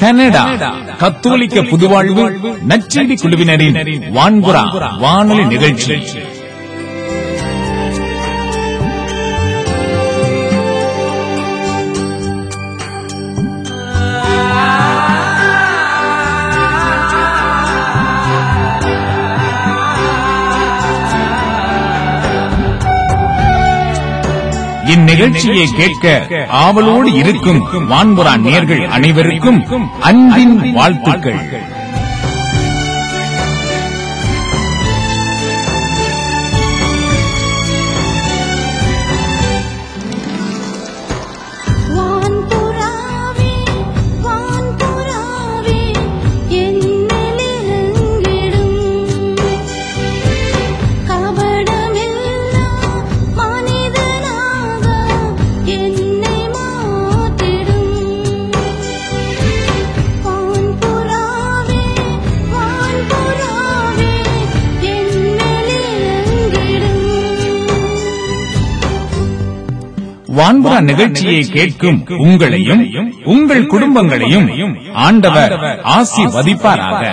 Canada கத்தோலிக்க புதுவாழ்வு நச்செடி குழுவினரின் வான்புறா வானொலி நிகழ்ச்சி இந்நிகழ்ச்சியை கேட்க ஆவலோடு இருக்கும் வான்புறா நேர்கள் அனைவருக்கும் அன்பின் வாழ்த்துக்கள் வான்புறாவே வான்புறாவே என்னிலெங்கிடும் கபடமில்லா மனிதனாக என்னை மாற்றிடும் வான்புறாவே வான்புறாவே என்னிலெங்கிடும் வான்புறா நிகழ்ச்சியை கேட்கும் உங்களையும் உங்கள் குடும்பங்களையும் ஆண்டவர் ஆசீர்வதிப்பாராக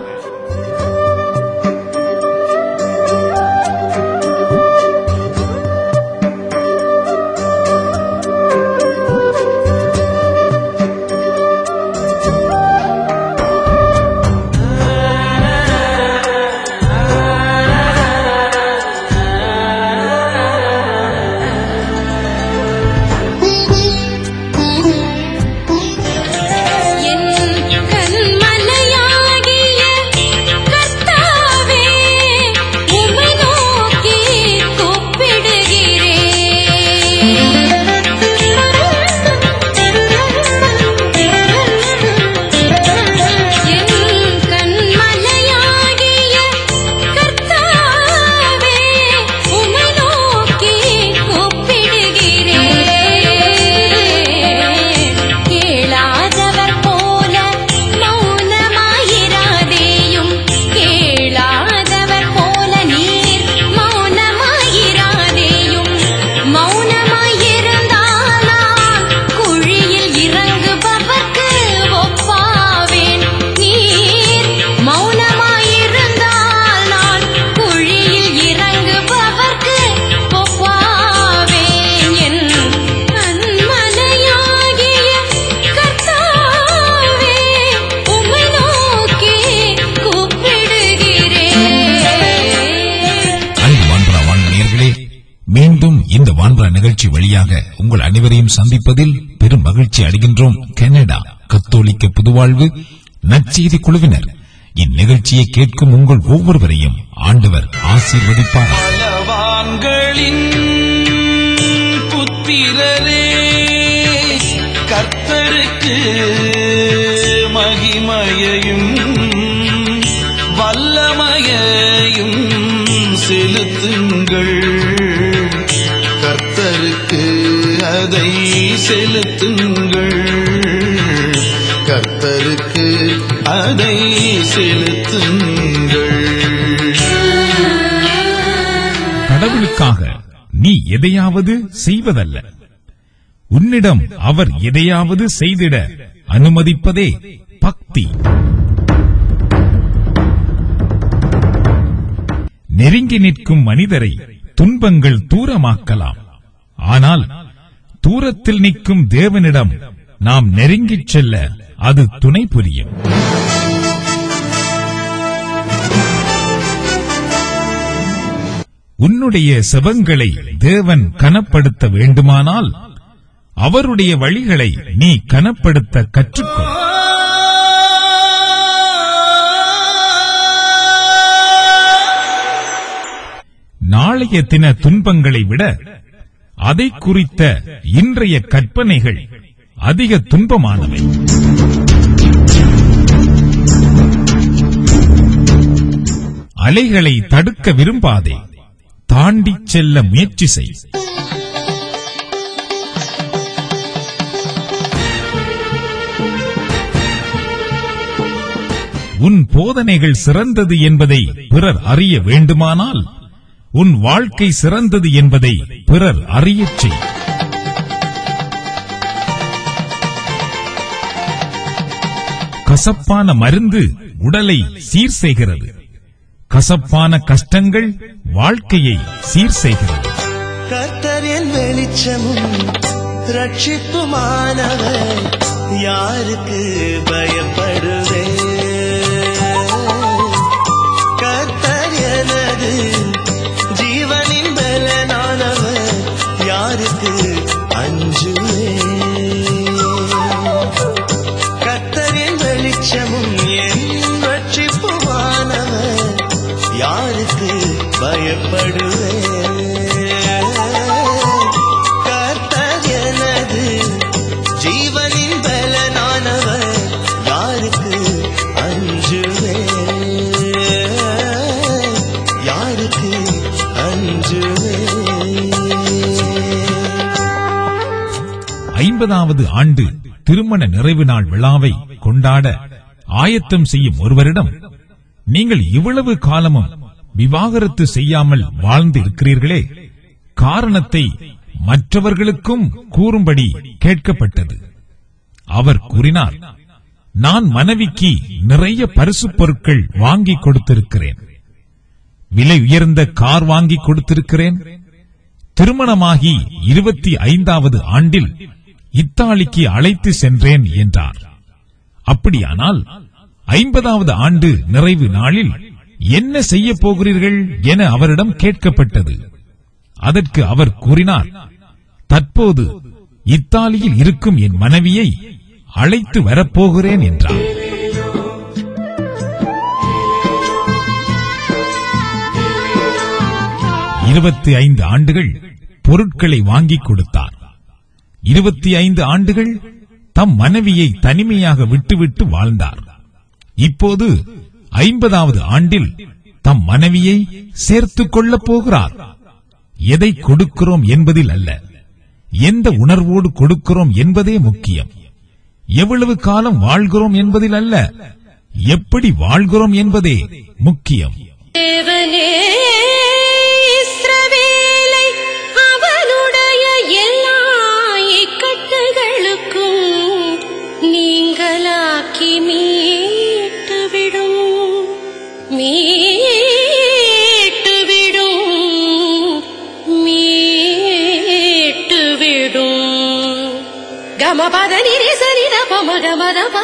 என் கண்மலையாகிய கர்த்தாவே உம்மை நோக்கி கூப்பிடுகிறேன் என் கண்மலையாகிய கர்த்தாவே உம்மை நோக்கி கூப்பிடுகிறேன் கேளாதவர் போல மௌனமாயிராதேயும் கேளாதவர் போல நீர் மௌனமாயிராதேயும் மௌனமாயிருந்தால் நான் குழியில் இறங்குபவர்க்கு ஒப்பாவேன் நீர் மௌனமாயிருந்தால் நான் குழியில் இறங்குபவர்க்கு ஒப்பாவேன் என் கண்மலையாகிய கர்த்தாவே உம்மை நோக்கி கூப்பிடுகிறேன் அன்பு வான்பரா வானொலியர்களே மீண்டும் இந்த வான்பரா நிகழ்ச்சி வழியாக உங்கள் அனைவரையும் சந்திப்பதில் பெரும் மகிழ்ச்சி அடைகின்றோம் கனடா கத்தோலிக்க புதுவாழ்வு நற்செய்தி குழுவினர் இந்நிகழ்ச்சியை கேட்கும் உங்கள் ஒவ்வொருவரையும் ஆண்டவர் ஆசீர்வதிப்பார் பலவான்களின் புத்திரரே கர்த்தருக்கு மகிமையையும் வல்லமையையும் செலுத்துங்கள் கர்த்தருக்கு அதை செலுத்துங்கள் கர்த்தருக்கு அதை செலுத்துங்கள் கடவுளுக்காக நீ எதையாவது செய்வதல்ல உன்னிடம் அவர் எதையாவது செய்திட அனுமதிப்பதே பக்தி நெருங்கி நிற்கும் மனிதரை துன்பங்கள் தூரமாக்கலாம் ஆனால் தூரத்தில் நிற்கும் தேவனிடம் நாம் நெருங்கிச் செல்ல அது துணை புரியும் உன்னுடைய செபங்களை தேவன் கனப்படுத்த வேண்டுமானால் அவருடைய வழிகளை நீ கனப்படுத்த கற்றுக்கொள் நாளைய தின துன்பங்களை விட அதை குறித்த இன்றைய கற்பனைகள் அதிக துன்பமானவை அலைகளை தடுக்க விரும்பாதே தாண்டிச் செல்ல முயற்சி செய் உன் போதனைகள் சிறந்தது என்பதை பிறர் அறிய வேண்டுமானால் உன் வாழ்க்கை சிறந்தது என்பதை பிறர் அறியச் செய் கசப்பான மருந்து உடலை சீர் செய்கிறது கசப்பான கஷ்டங்கள் வாழ்க்கையை சீர் செய்கிறது கர்த்தரின் வெளிச்சமும் ரட்சிப்புமானவர் யாருக்கு பயப்படுவே கர்த்தர் எனது ஜீவனின் பலனானவர் யாருக்கு அஞ்சுவே கர்த்தரின் வெளிச்சமும் என் ரட்சிப்புமானவர் யாருக்கு பயப்படுவே கர்த்தர் எனது ஜீவனின் பலனானவர் யாருக்கு அஞ்சுவே யாருக்கு அஞ்சுவே ஐம்பதாவது ஆண்டு திருமண நிறைவு நாள் விழாவை கொண்டாட ஆயத்தம் செய்யும் ஒருவரிடம் நீங்கள் இவ்வளவு காலமும் விவாகரத்து செய்யாமல் வாழ்ந்து இருக்கிறீர்களே காரணத்தை மற்றவர்களுக்கும் கூறும்படி கேட்கப்பட்டது அவர் கூறினார் நான் மனைவிக்கு நிறைய பரிசுப் பொருட்கள் வாங்கி கொடுத்திருக்கிறேன் விலை உயர்ந்த கார் வாங்கி கொடுத்திருக்கிறேன் திருமணமாகி இருபத்தி ஐந்தாவது ஆண்டில் இத்தாலிக்கு அழைத்து சென்றேன் என்றார் அப்படியானால் ஐம்பதாவது ஆண்டு நிறைவு நாளில் என்ன செய்ய போகிறீர்கள் என அவரிடம் கேட்கப்பட்டது அதற்கு அவர் கூறினார் தற்போது இத்தாலியில் இருக்கும் என் மனைவியை அழைத்து வரப்போகிறேன் என்றார் இருபத்தி ஐந்து ஆண்டுகள் பொருட்களை வாங்கிக் கொடுத்தார் இருபத்தி ஐந்து ஆண்டுகள் தம் மனைவியை தனிமையாக விட்டுவிட்டு வாழ்ந்தார் இப்போது ஐம்பதாவது ஆண்டில் தம் மனைவியை சேர்த்துக் கொள்ளப் போகிறார் எதை கொடுக்கிறோம் என்பதில் அல்ல எந்த உணர்வோடு கொடுக்கிறோம் என்பதே முக்கியம் எவ்வளவு காலம் வாழ்கிறோம் என்பதில் அல்ல எப்படி வாழ்கிறோம் என்பதே முக்கியம் தேவனே இஸ்ரவேலை அவனுடைய எல்லா இக்கட்டுகளுக்கும் நீங்களாக்கி மீட்டுவிடும் மீட்டுவிடும் மீட்டுவிடும் கமபத நிரி சரித பம கமதப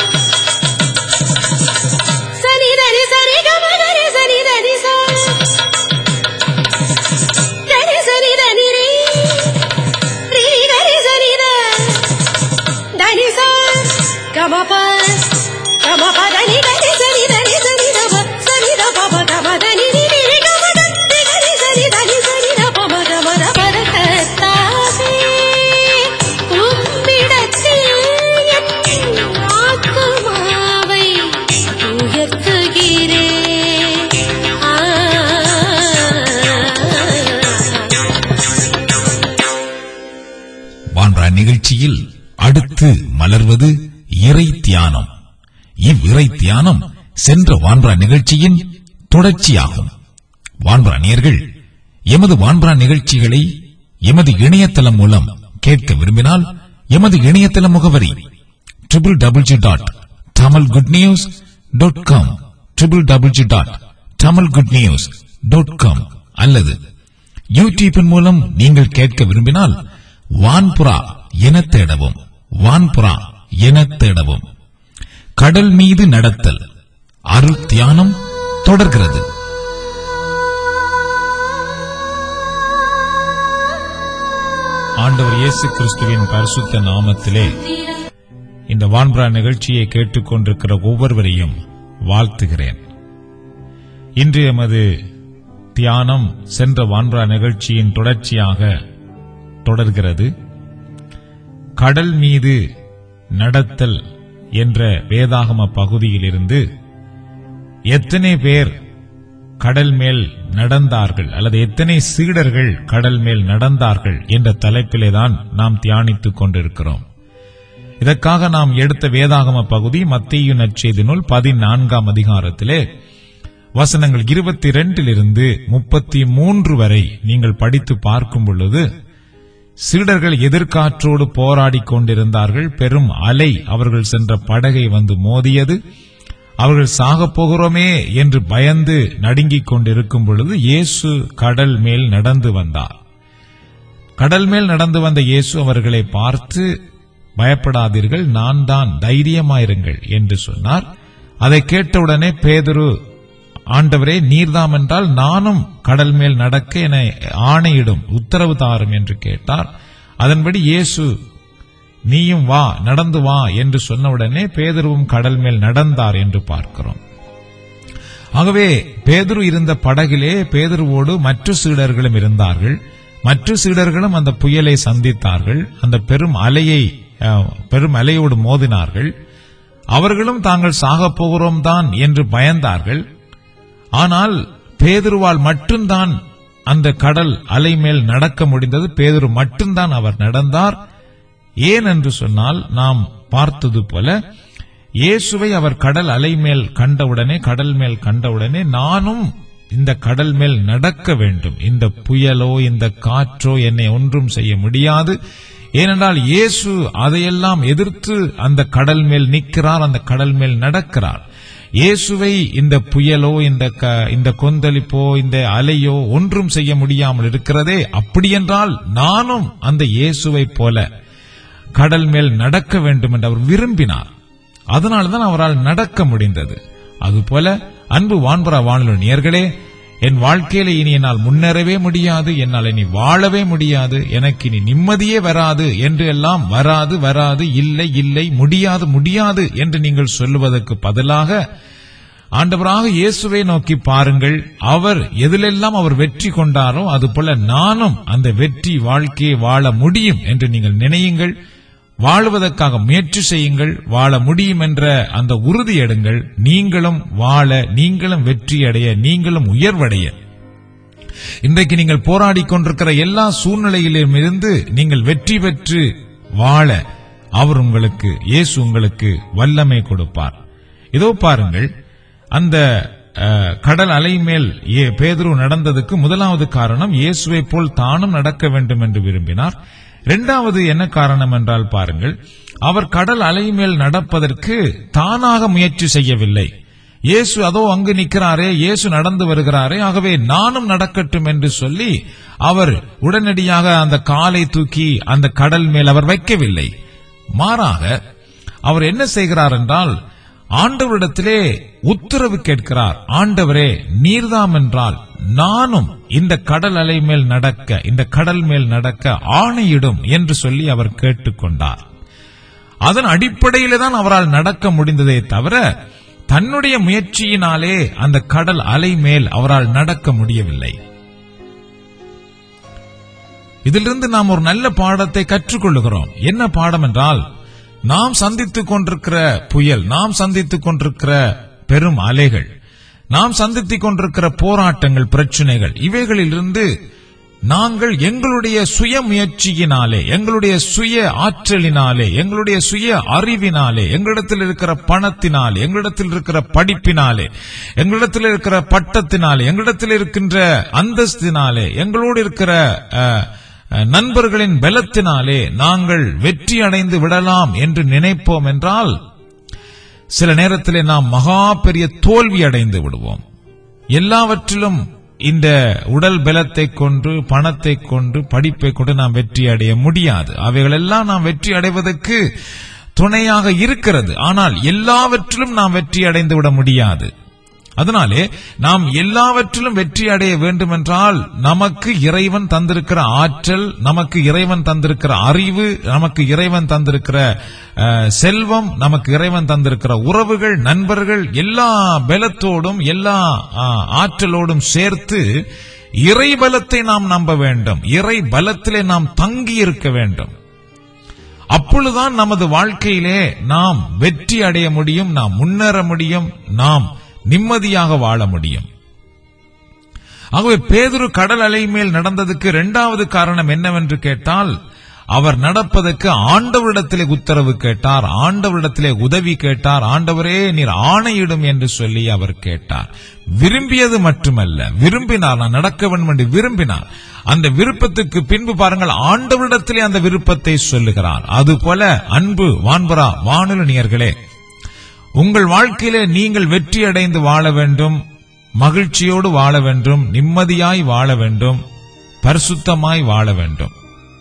சனி தனி சரி கம கரி சனி தனி சா தனி சனி தனி ரீ ரீ கரி சனி த தனி சா கம ப கம ப தனி கரி சனி தனி சனி த ப சனி த ப ப கம தனி ரீ ரீ ரீ கம த ரீ கரி சனி தனி சனி த ப ப கம த ப த கத்தாவே உம்மிடத்தில் என் ஆத்துமாவை உயர்த்துகிறேன் ஆ. வான்றா நிகழ்ச்சியில் அடுத்து மலர்வது இறை தியானம் இவ்விறை தியானம் சென்ற வான்றா நிகழ்ச்சியின் தொடர்ச்சியாகும் வான்றா நேர்கள் எமது வான்றா நிகழ்ச்சிகளை எமது இணையதளம் மூலம் கேட்க விரும்பினால் எமது இணையதள முகவரி triple double G dot Tamil good news dot com triple double G dot Tamil good news dot com அல்லது யூடியூபின் மூலம் நீங்கள் கேட்க விரும்பினால் வான்புறா என தேடவும் வான்புறா என தேடவும் கடல் மீது நடத்தல் அருள் தியானம் தொடர்கிறது ஆண்டவர் இயேசு கிறிஸ்துவின் பரிசுத்த நாமத்திலே இந்த வான்புறா நிகழ்ச்சியை கேட்டுக்கொண்டிருக்கிற ஒவ்வொருவரையும் வாழ்த்துகிறேன் இன்று எமது தியானம் சென்ற வான்புறா நிகழ்ச்சியின் தொடர்ச்சியாக தொடர்கிறது கடல் மீது நடத்தல் என்ற வேதாகம பகுதியிலிருந்து எத்தனை பேர் கடல் மேல் நடந்தார்கள் அல்லது எத்தனை சீடர்கள் கடல் மேல் நடந்தார்கள் என்ற தலைப்பிலே தான் நாம் தியானித்துக் கொண்டிருக்கிறோம் இதற்காக நாம் எடுத்த வேதாகம பகுதி மத்திய நற்செய்தி நூல் பதினான்காம் அதிகாரத்திலே வசனங்கள் இருபத்தி இரண்டிலிருந்து முப்பத்தி மூன்று வரை நீங்கள் படித்து பார்க்கும் பொழுது சீடர்கள் எதிர்காற்றோடு போராடிக் கொண்டிருந்தார்கள் பெரும் அலை அவர்கள் சென்ற படகை வந்து மோதியது அவர்கள் சாகப் போகிறோமே என்று பயந்து நடுங்கிக் கொண்டிருக்கும் பொழுது இயேசு கடல் மேல் நடந்து வந்தார் கடல் மேல் நடந்து வந்த இயேசு அவர்களை பார்த்து பயப்படாதீர்கள் நான் தான் தைரியமாயிருங்கள் என்று சொன்னார் அதை கேட்டவுடனே பேதுரு ஆண்டவரே நீர்தாம் என்றால் நானும் கடல் மேல் நடக்க என ஆணையிடும் உத்தரவு தாரும் என்று கேட்டார் அதன்படி இயேசு நீயும் வா நடந்து வா என்று சொன்னவுடனே பேதுருவும் கடல் மேல் நடந்தார் என்று பார்க்கிறோம் ஆகவே பேதுரு இருந்த படகிலே பேதுருவோடு மற்ற சீடர்களும் இருந்தார்கள் மற்ற சீடர்களும் அந்த புயலை சந்தித்தார்கள் அந்த பெரும் அலையை அஹ், பெரும் அலையோடு மோதினார்கள் அவர்களும் தாங்கள் சாகப் போகிறோம் தான் என்று பயந்தார்கள் ஆனால் பேதுருவால் மட்டும்தான் அந்த கடல் அலை மேல் நடக்க முடிந்தது பேதுரு மட்டும்தான் அவர் நடந்தார் ஏன் என்று சொன்னால் நாம் பார்த்தது போல இயேசுவை அவர் கடல் அலை மேல் கண்டவுடனே கடல் மேல் கண்டவுடனே நானும் இந்த கடல் மேல் நடக்க வேண்டும் இந்த புயலோ இந்த காற்றோ என்னை ஒன்றும் செய்ய முடியாது ஏனென்றால் இயேசு அதையெல்லாம் எதிர்த்து அந்த கடல் மேல் நிற்கிறார் அந்த கடல் மேல் நடக்கிறார் இயேசுவை இந்த புயலோ இந்த க- இந்த கொந்தளிப்போ இந்த அலையோ ஒன்றும் செய்ய முடியாமல் இருக்கிறதே அப்படியென்றால் நானும் அந்த இயேசுவைப் போல கடல் மேல் நடக்க வேண்டும் என்று அவர் விரும்பினார் அதனால்தான் அவரால் நடக்க முடிந்தது அதுபோல அன்பு வான்பரா வானொலி நேயர்களே என் வாழ்க்கையில இனி என்னால் முன்னேறவே முடியாது என்னால் இனி வாழவே முடியாது எனக்கு இனி நிம்மதியே வராது என்று எல்லாம் வராது வராது இல்லை இல்லை முடியாது முடியாது என்று நீங்கள் சொல்லுவதற்கு பதிலாக ஆண்டவராக இயேசுவை நோக்கி பாருங்கள் அவர் எதிலெல்லாம் அவர் வெற்றி கொண்டாரோ அதுபோல நானும் அந்த வெற்றி வாழ்க்கையை வாழ முடியும் என்று நீங்கள் நினையுங்கள் வாழுவதற்காக முயற்சி செய்யுங்கள் வாழ முடியும் என்ற அந்த உறுதி எடுங்கள் நீங்களும் வாழ நீங்களும் வெற்றி அடைய நீங்களும் உயர்வடைய இன்றைக்கு நீங்கள் போராடிக் கொண்டிருக்கிற எல்லா சூழ்நிலையிலும் இருந்து நீங்கள் வெற்றி பெற்று வாழ அவர் உங்களுக்கு இயேசு உங்களுக்கு வல்லமை கொடுப்பார் இதோ பாருங்கள் அந்த அஹ், கடல் அலை மேல் ஏ- பேதுரு நடந்ததுக்கு முதலாவது காரணம் இயேசுவை போல் தானும் நடக்க வேண்டும் என்று விரும்பினார் இரண்டாவது என்ன காரணம் என்றால் பாருங்கள் அவர் கடல் அலை மேல் நடப்பதற்கு தானாக முயற்சி செய்யவில்லை இயேசு அதோ அங்கு நிற்கிறாரே இயேசு நடந்து வருகிறாரே ஆகவே நானும் நடக்கட்டும் என்று சொல்லி அவர் உடனடியாக அந்த காலை தூக்கி அந்த கடல் மேல் அவர் வைக்கவில்லை மாறாக அவர் என்ன செய்கிறார் என்றால் ஆண்டவரிடத்திலே உத்தரவு கேட்கிறார் ஆண்டவரே நீர்தாம் என்றால் நானும் இந்த கடல் அலை மேல் நடக்க இந்த கடல் மேல் நடக்க ஆணையிடும் என்று சொல்லி அவர் கேட்டுக்கொண்டார் அதன் அடிப்படையிலே தான் அவரால் நடக்க முடிந்ததே தவிர தன்னுடைய முயற்சியினாலே அந்த கடல் அலை மேல் அவரால் நடக்க முடியவில்லை இதிலிருந்து நாம் ஒரு நல்ல பாடத்தை கற்றுக்கொள்ளுகிறோம் என்ன பாடம் என்றால் நாம் சந்தித்துக் கொண்டிருக்கிற புயல் நாம் சந்தித்துக் கொண்டிருக்கிற பெரும் அலைகள் நாம் சந்தித்துக் கொண்டிருக்கிற போராட்டங்கள் பிரச்சனைகள் இவைகளிலிருந்து நாங்கள் எங்களுடைய சுய முயற்சியினாலே எங்களுடைய சுய ஆற்றலினாலே எங்களுடைய சுய அறிவினாலே எங்களிடத்தில் இருக்கிற பணத்தினாலே எங்களிடத்தில் இருக்கிற படிப்பினாலே எங்களிடத்தில் இருக்கிற பட்டத்தினாலே எங்களிடத்தில் இருக்கின்ற அந்தஸ்தினாலே எங்களோடு இருக்கிற அஹ், அஹ், நண்பர்களின் பலத்தினாலே நாங்கள் வெற்றி அடைந்து விடலாம் என்று நினைப்போம் என்றால் சில நேரத்திலே நாம் மகா பெரிய தோல்வி அடைந்து விடுவோம் எல்லாவற்றிலும் இந்த உடல் பலத்தை கொண்டு பணத்தை கொண்டு படிப்பை கொண்டு நாம் வெற்றி அடைய முடியாது அவைகளெல்லாம் நாம் வெற்றி அடைவதற்கு துணையாக இருக்கிறது ஆனால் எல்லாவற்றிலும் நாம் வெற்றி அடைந்து விட முடியாது அதனாலே நாம் எல்லாவற்றிலும் வெற்றி அடைய வேண்டுமென்றால் நமக்கு இறைவன் தந்திருக்கிற ஆற்றல் நமக்கு இறைவன் தந்திருக்கிற அறிவு நமக்கு இறைவன் தந்திருக்கிற அஹ், செல்வம் நமக்கு இறைவன் தந்திருக்கிற உறவுகள் நண்பர்கள் எல்லா பலத்தோடும் எல்லா அஹ், ஆற்றலோடும் சேர்த்து இறை பலத்தை நாம் நம்ப வேண்டும் இறை பலத்திலே நாம் தங்கி இருக்க வேண்டும் அப்பொழுதுதான் நமது வாழ்க்கையிலே நாம் வெற்றி அடைய முடியும் நாம் முன்னேற முடியும் நாம் நிம்மதியாக வாழ முடியும் ஆகவே பேதுரு கடல் அலை மேல் நடந்ததுக்கு இரண்டாவது காரணம் என்னவென்று கேட்டால் அவர் நடப்பதற்கு ஆண்டவரிடத்திலே உத்தரவு கேட்டார் ஆண்டவரிடத்திலே உதவி கேட்டார் ஆண்டவரே நீர் ஆணையிடும் என்று சொல்லி அவர் கேட்டார் விரும்பியது மட்டுமல்ல விரும்பினார் நான் நடக்க வேண்டும் என்று விரும்பினார் அந்த விருப்பத்துக்கு பின்பு பாருங்கள் ஆண்டவரிடத்திலே அந்த விருப்பத்தை சொல்லுகிறார் அதுபோல அன்பு வான்பரா வானொலியர்களே உங்கள் வாழ்க்கையிலே நீங்கள் வெற்றி அடைந்து வாழ வேண்டும் மகிழ்ச்சியோடு வாழ வேண்டும் நிம்மதியாய் வாழ வேண்டும் பரிசுத்தமாய் வாழ வேண்டும்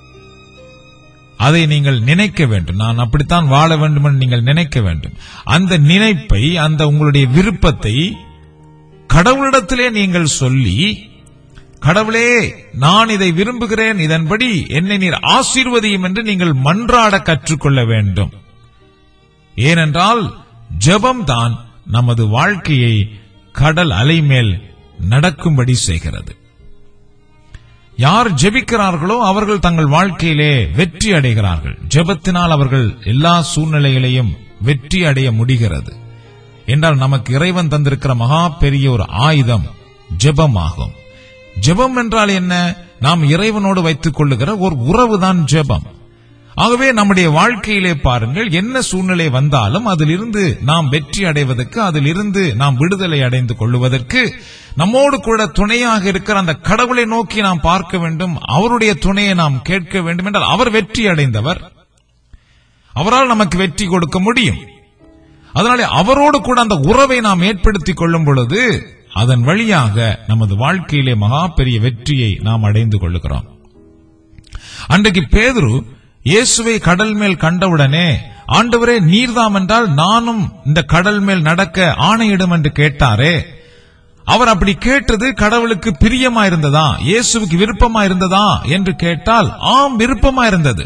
அதை நீங்கள் நினைக்க வேண்டும் நான் அப்படித்தான் வாழ வேண்டும் என்று நீங்கள் நினைக்க வேண்டும் அந்த நினைப்பை அந்த உங்களுடைய விருப்பத்தை கடவுளிடத்திலே நீங்கள் சொல்லி கடவுளே நான் இதை விரும்புகிறேன் இதன்படி என்னை நீர் ஆசீர்வதியும் என்று நீங்கள் மன்றாட கற்றுக்கொள்ள வேண்டும் ஏனென்றால் ஜெபம்தான் நமது வாழ்க்கையை கடல் அலை மேல் நடக்கும்படி செய்கிறது யார் ஜெபிக்கிறார்களோ அவர்கள் தங்கள் வாழ்க்கையிலே வெற்றி அடைகிறார்கள் ஜெபத்தினால் அவர்கள் எல்லா சூழ்நிலைகளையும் வெற்றி அடைய முடிகிறது என்றால் நமக்கு இறைவன் தந்திருக்கிற மகா பெரிய ஒரு ஆயுதம் ஜெபமாகும் ஜெபம் என்றால் என்ன நாம் இறைவனோடு வைத்துக் கொள்ளுகிற ஒரு உறவுதான் ஜெபம் ஆகவே நம்முடைய வாழ்க்கையிலே பாருங்கள் என்ன சூழ்நிலை வந்தாலும் அதிலிருந்து நாம் வெற்றி அடைவதற்கு அதிலிருந்து நாம் விடுதலை அடைந்து கொள்ளுவதற்கு நம்மோடு கூட துணையாக இருக்கிற அந்த கடவுளை நோக்கி நாம் பார்க்க வேண்டும் அவருடைய துணையை நாம் கேட்க வேண்டும் என்றால் அவர் வெற்றி அடைந்தவர் அவரால் நமக்கு வெற்றி கொடுக்க முடியும் அதனாலே அவரோடு கூட அந்த உறவை நாம் ஏற்படுத்திக் கொள்ளும் பொழுது அதன் வழியாக நமது வாழ்க்கையிலே மகா பெரிய வெற்றியை நாம் அடைந்து கொள்ளுகிறோம் அன்றைக்கு பேதுரு இயேசுவை கடல் மேல் கண்டவுடனே ஆண்டவரே நீர்தாம் என்றால் நானும் இந்த கடல் மேல் நடக்க ஆணையிடும் என்று கேட்டாரே அவர் அப்படி கேட்டது கடவுளுக்கு பிரியமா இருந்ததா இயேசுவுக்கு விருப்பமா இருந்ததா என்று கேட்டால் ஆம் விருப்பமா இருந்தது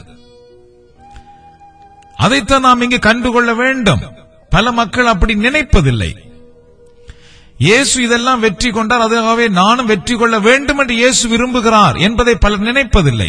அதைத்தான் நாம் இங்கு கண்டுகொள்ள வேண்டும் பல மக்கள் அப்படி நினைப்பதில்லை இயேசு இதெல்லாம் வெற்றி கொண்டார் அதுக்காகவே நானும் வெற்றி கொள்ள வேண்டும் என்று இயேசு விரும்புகிறார் என்பதை பலர் நினைப்பதில்லை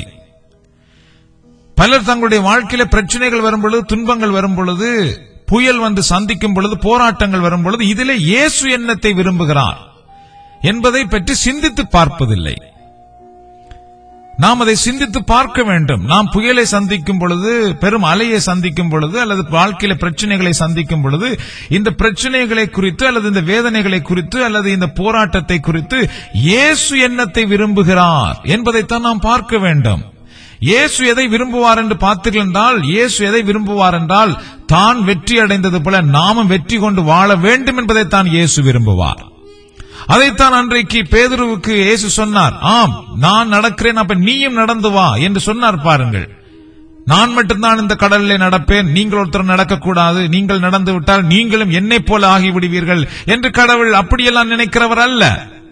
பலர் தங்களுடைய வாழ்க்கையில பிரச்சனைகள் வரும் பொழுது துன்பங்கள் வரும் பொழுது புயல் வந்து சந்திக்கும் பொழுது போராட்டங்கள் வரும் பொழுது இதிலே இயேசு என்னத்தை விரும்புகிறார் என்பதை பற்றி சிந்தித்து பார்ப்பதில்லை நாம் அதை சிந்தித்து பார்க்க வேண்டும் நாம் புயலை சந்திக்கும் பொழுது பெரும் அலையை சந்திக்கும் பொழுது அல்லது வாழ்க்கையில பிரச்சனைகளை சந்திக்கும் பொழுது இந்த பிரச்சனைகளை குறித்து அல்லது இந்த வேதனைகளை குறித்து அல்லது இந்த போராட்டத்தை குறித்து இயேசு என்னத்தை விரும்புகிறார் என்பதைத்தான் நாம் பார்க்க வேண்டும் இயேசு எதை விரும்புவார் என்று பார்த்தீர்கள் என்றால் இயேசு எதை விரும்புவார் என்றால் தான் வெற்றி அடைந்தது போல நாமும் வெற்றி கொண்டு வாழ வேண்டும் என்பதைத்தான் இயேசு விரும்புவார் அதைத்தான் அன்றைக்கு பேதுருவுக்கு இயேசு சொன்னார் ஆம் நான் நடக்கிறேன் அப்ப நீயும் நடந்து வா என்று சொன்னார் பாருங்கள் நான் மட்டும்தான் இந்த கடலிலே நடப்பேன் நீங்கள் ஒருத்தர் நடக்கக்கூடாது நீங்கள் நடந்து விட்டால் நீங்களும் என்னைப் போல ஆகிவிடுவீர்கள் என்று கடவுள் அப்படியெல்லாம் நினைக்கிறவர் அல்ல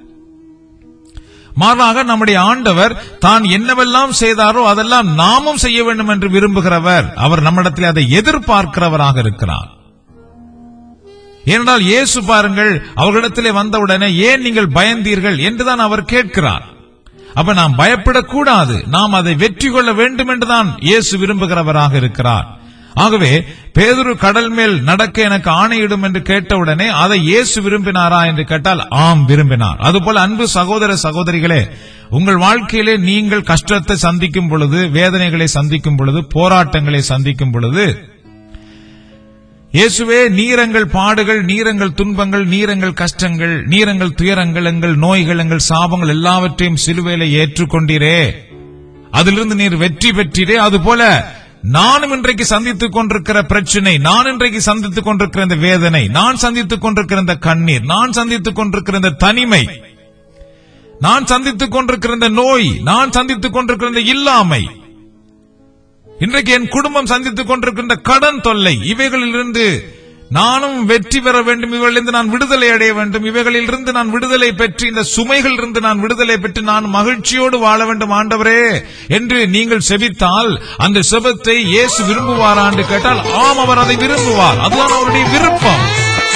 மாறாக நம்முடைய ஆண்டவர் தான் என்னவெல்லாம் செய்தாரோ அதெல்லாம் நாமும் செய்ய வேண்டும் என்று விரும்புகிறவர் அவர் நம்மிடத்தில் அதை எதிர்பார்க்கிறவராக இருக்கிறார் ஏனென்றால் இயேசு பாருங்கள் அவர்களிடத்திலே வந்தவுடனே ஏன் நீங்கள் பயந்தீர்கள் என்றுதான் அவர் கேட்கிறார் அப்ப நாம் பயப்படக்கூடாது நாம் அதை வெற்றி கொள்ள வேண்டும் என்றுதான் இயேசு விரும்புகிறவராக இருக்கிறார் ஆகவே பேதுரு கடல் மேல் நடக்க எனக்கு ஆணையிடும் என்று கேட்டவுடனே அதை இயேசு விரும்பினாரா என்று கேட்டால் ஆம் விரும்பினார் அதுபோல அன்பு சகோதர சகோதரிகளே உங்கள் வாழ்க்கையிலே நீங்கள் கஷ்டத்தை சந்திக்கும் பொழுது வேதனைகளை சந்திக்கும் பொழுது போராட்டங்களை சந்திக்கும் பொழுது இயேசுவே நீரங்கள் பாடுகள் நீரங்கள் துன்பங்கள் நீரங்கள் கஷ்டங்கள் நீரங்கள் துயரங்கள் எங்கள் நோய்கள் எங்கள் சாபங்கள் எல்லாவற்றையும் சிலுவையில ஏற்றுக்கொண்டீரே அதிலிருந்து நீர் வெற்றி பெற்றீரே அதுபோல நானும் இன்றைக்கு சந்தித்துக் கொண்டிருக்கிற பிரச்சனை நான் இன்றைக்கு சந்தித்துக் கொண்டிருக்கிற இந்த வேதனை நான் சந்தித்துக் கொண்டிருக்கிற இந்த கண்ணீர் நான் சந்தித்துக் கொண்டிருக்கிற இந்த தனிமை நான் சந்தித்துக் கொண்டிருக்கிற இந்த நோய் நான் சந்தித்துக் கொண்டிருக்கிற இந்த இல்லாமை இன்றைக்கு என் குடும்பம் சந்தித்துக் கொண்டிருக்கின்ற கடன் தொல்லை இவைகளிலிருந்து நானும் வெற்றி பெற வேண்டும் இவைகளிலிருந்து நான் விடுதலை அடைய வேண்டும் இவைகளிலிருந்து நான் விடுதலை பெற்று இந்த சுமைகள் இருந்து நான் விடுதலை பெற்று நான் மகிழ்ச்சியோடு வாழ வேண்டும் ஆண்டவரே என்று நீங்கள் செபித்தால் அந்த செபத்தை இயேசு விரும்புவாரா என்று கேட்டால் ஆம் அவர் அதை விரும்புவார் அதுதான் அவருடைய விருப்பம்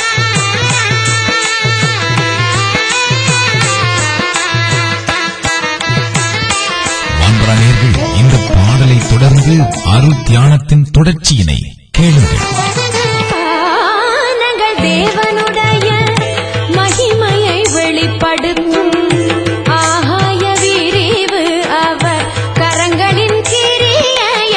வான்பராணியர்கள் இந்த பாடலை தொடர்ந்து அருள் தியானத்தின் தொடர்ச்சியினை கேளுங்கள் நாங்கள் தேவனுடைய மகிமையை வெளிப்படுத்தும் ஆகாய விரிவு அவர் கரங்களின் கிரியை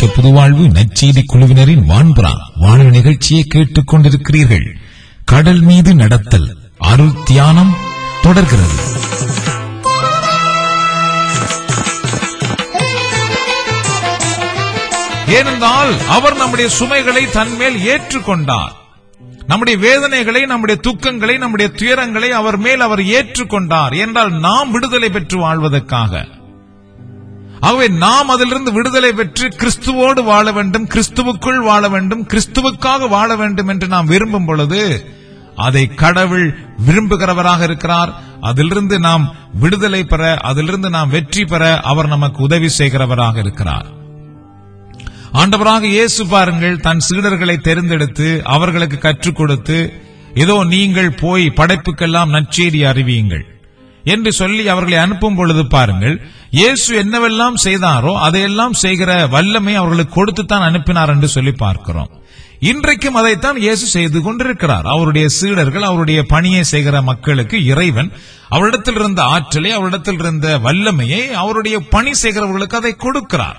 கத்தோலிக்க புதுவாழ்வு நற்செய்தி குழுவினரின் வான்புறா வானொலி நிகழ்ச்சியை கேட்டுக் கொண்டிருக்கிறீர்கள் கடல் மீது நடத்தல் அருள் தியானம் தொடர்கிறது ஏனென்றால் அவர் நம்முடைய சுமைகளை தன்மேல் ஏற்றுக்கொண்டார் நம்முடைய வேதனைகளை நம்முடைய துக்கங்களை நம்முடைய துயரங்களை அவர் மேல் அவர் ஏற்றுக்கொண்டார் என்றால் நாம் விடுதலை பெற்று வாழ்வதற்காக ஆகவே நாம் அதிலிருந்து விடுதலை பெற்று கிறிஸ்துவோடு வாழ வேண்டும் கிறிஸ்துவுக்குள் வாழ வேண்டும் கிறிஸ்துவுக்காக வாழ வேண்டும் என்று நாம் விரும்பும் பொழுது அதை கடவுள் விரும்புகிறவராக இருக்கிறார் அதிலிருந்து நாம் விடுதலை பெற அதிலிருந்து நாம் வெற்றி பெற அவர் நமக்கு உதவி செய்கிறவராக இருக்கிறார் ஆண்டவராக இயேசு பாருங்கள் தன் சீடர்களை தெரிந்தெடுத்து அவர்களுக்கு கற்றுக் கொடுத்து ஏதோ நீங்கள் போய் படைப்புக்கெல்லாம் நற்செய்தி அறிவியுங்கள் என்று சொல்லி அவர்களை அனுப்பும் பொழுது பாருங்கள் இயேசு என்னவெல்லாம் செய்தாரோ அதையெல்லாம் செய்கிற வல்லமை அவர்களுக்கு கொடுத்துத்தான் அனுப்பினார் என்று சொல்லி பார்க்கிறோம் இன்றைக்கும் அதைத்தான் இயேசு செய்து கொண்டிருக்கிறார் அவருடைய சீடர்கள் அவருடைய பணியை செய்கிற மக்களுக்கு இறைவன் அவரிடத்தில் இருந்த ஆற்றலை அவரிடத்தில் இருந்த வல்லமையை அவருடைய பணி செய்கிறவர்களுக்கு அதை கொடுக்கிறார்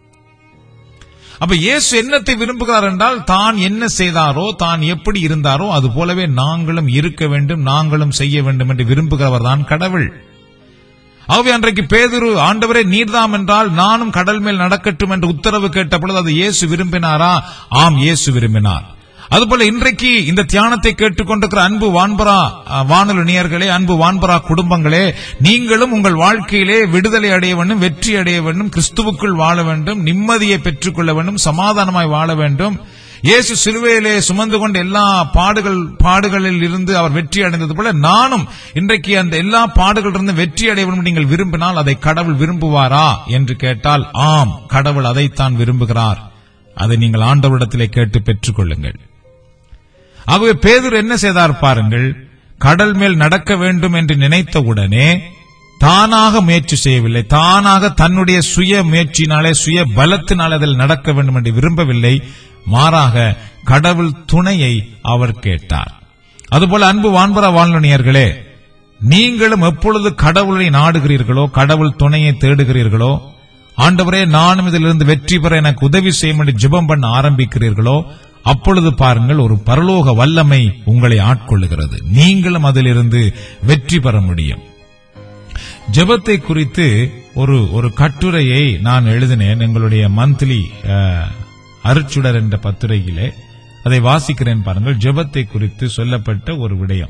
அப்ப இயேசு என்னத்தை விரும்புகிறார் என்றால் தான் என்ன செய்தாரோ தான் எப்படி இருந்தாரோ அது போலவே நாங்களும் இருக்க வேண்டும் நாங்களும் செய்ய வேண்டும் என்று விரும்புகிறவர் தான் கடவுள் ஆகவே அன்றைக்கு பேதுரு ஆண்டவரே நீர்தாம் என்றால் நானும் கடல் மேல் நடக்கட்டும் என்று உத்தரவு கேட்ட பொழுது அது இயேசு விரும்பினாரா ஆம் இயேசு விரும்பினார் அதுபோல இன்றைக்கு இந்த தியானத்தை கேட்டுக்கொண்டிருக்கிற அன்பு வான்பரா அஹ், வானொலி நேயர்களே அன்பு வான்பரா குடும்பங்களே நீங்களும் உங்கள் வாழ்க்கையிலே விடுதலை அடைய வேண்டும் வெற்றி அடைய வேண்டும் கிறிஸ்துவுக்குள் வாழ வேண்டும் நிம்மதியை பெற்றுக்கொள்ள வேண்டும் சமாதானமாய் வாழ வேண்டும் இயேசு சிலுவையிலே சுமந்து கொண்ட எல்லா பாடுகள் பாடுகளில் இருந்து அவர் வெற்றி அடைந்தது போல நானும் இன்றைக்கு அந்த எல்லா பாடுகளிலிருந்து வெற்றி அடைய வேண்டும் என்று நீங்கள் விரும்பினால் அதை கடவுள் விரும்புவாரா என்று கேட்டால் ஆம் கடவுள் அதைத்தான் விரும்புகிறார் அதை நீங்கள் ஆண்டவரிடத்திலே கேட்டு பெற்றுக் கொள்ளுங்கள் ஆகவே பேதுரு என்ன செய்தார் பாருங்கள் கடல் மேல் நடக்க வேண்டும் என்று நினைத்தவுடனே தானாக முயற்சி செய்யவில்லை தானாக தன்னுடைய சுய முயற்சியினாலே சுய பலத்தினாலே அதில் நடக்க வேண்டும் என்று விரும்பவில்லை மாறாக கடவுள் துணையை அவர் கேட்டார் அதுபோல அன்பு வான்பர வாழ்நுணியர்களே நீங்களும் எப்பொழுது கடவுளை நாடுகிறீர்களோ கடவுள் துணையை தேடுகிறீர்களோ ஆண்டவரே நானும் இதிலிருந்து வெற்றி பெற எனக்கு உதவி செய்யும் என்று ஜெபம் பண்ண ஆரம்பிக்கிறீர்களோ அப்பொழுது பாருங்கள் ஒரு பரலோக வல்லமை உங்களை ஆட்கொள்ளுகிறது நீங்களும் அதிலிருந்து வெற்றி பெற முடியும் ஜெபத்தை குறித்து ஒரு ஒரு கட்டுரையை நான் எழுதினேன் எங்களுடைய மந்த்லி அருச்சுடர் என்ற பத்திரிகையிலே அதை வாசிக்கிறேன் பாருங்கள் ஜெபத்தை குறித்து சொல்லப்பட்ட ஒரு விடயம்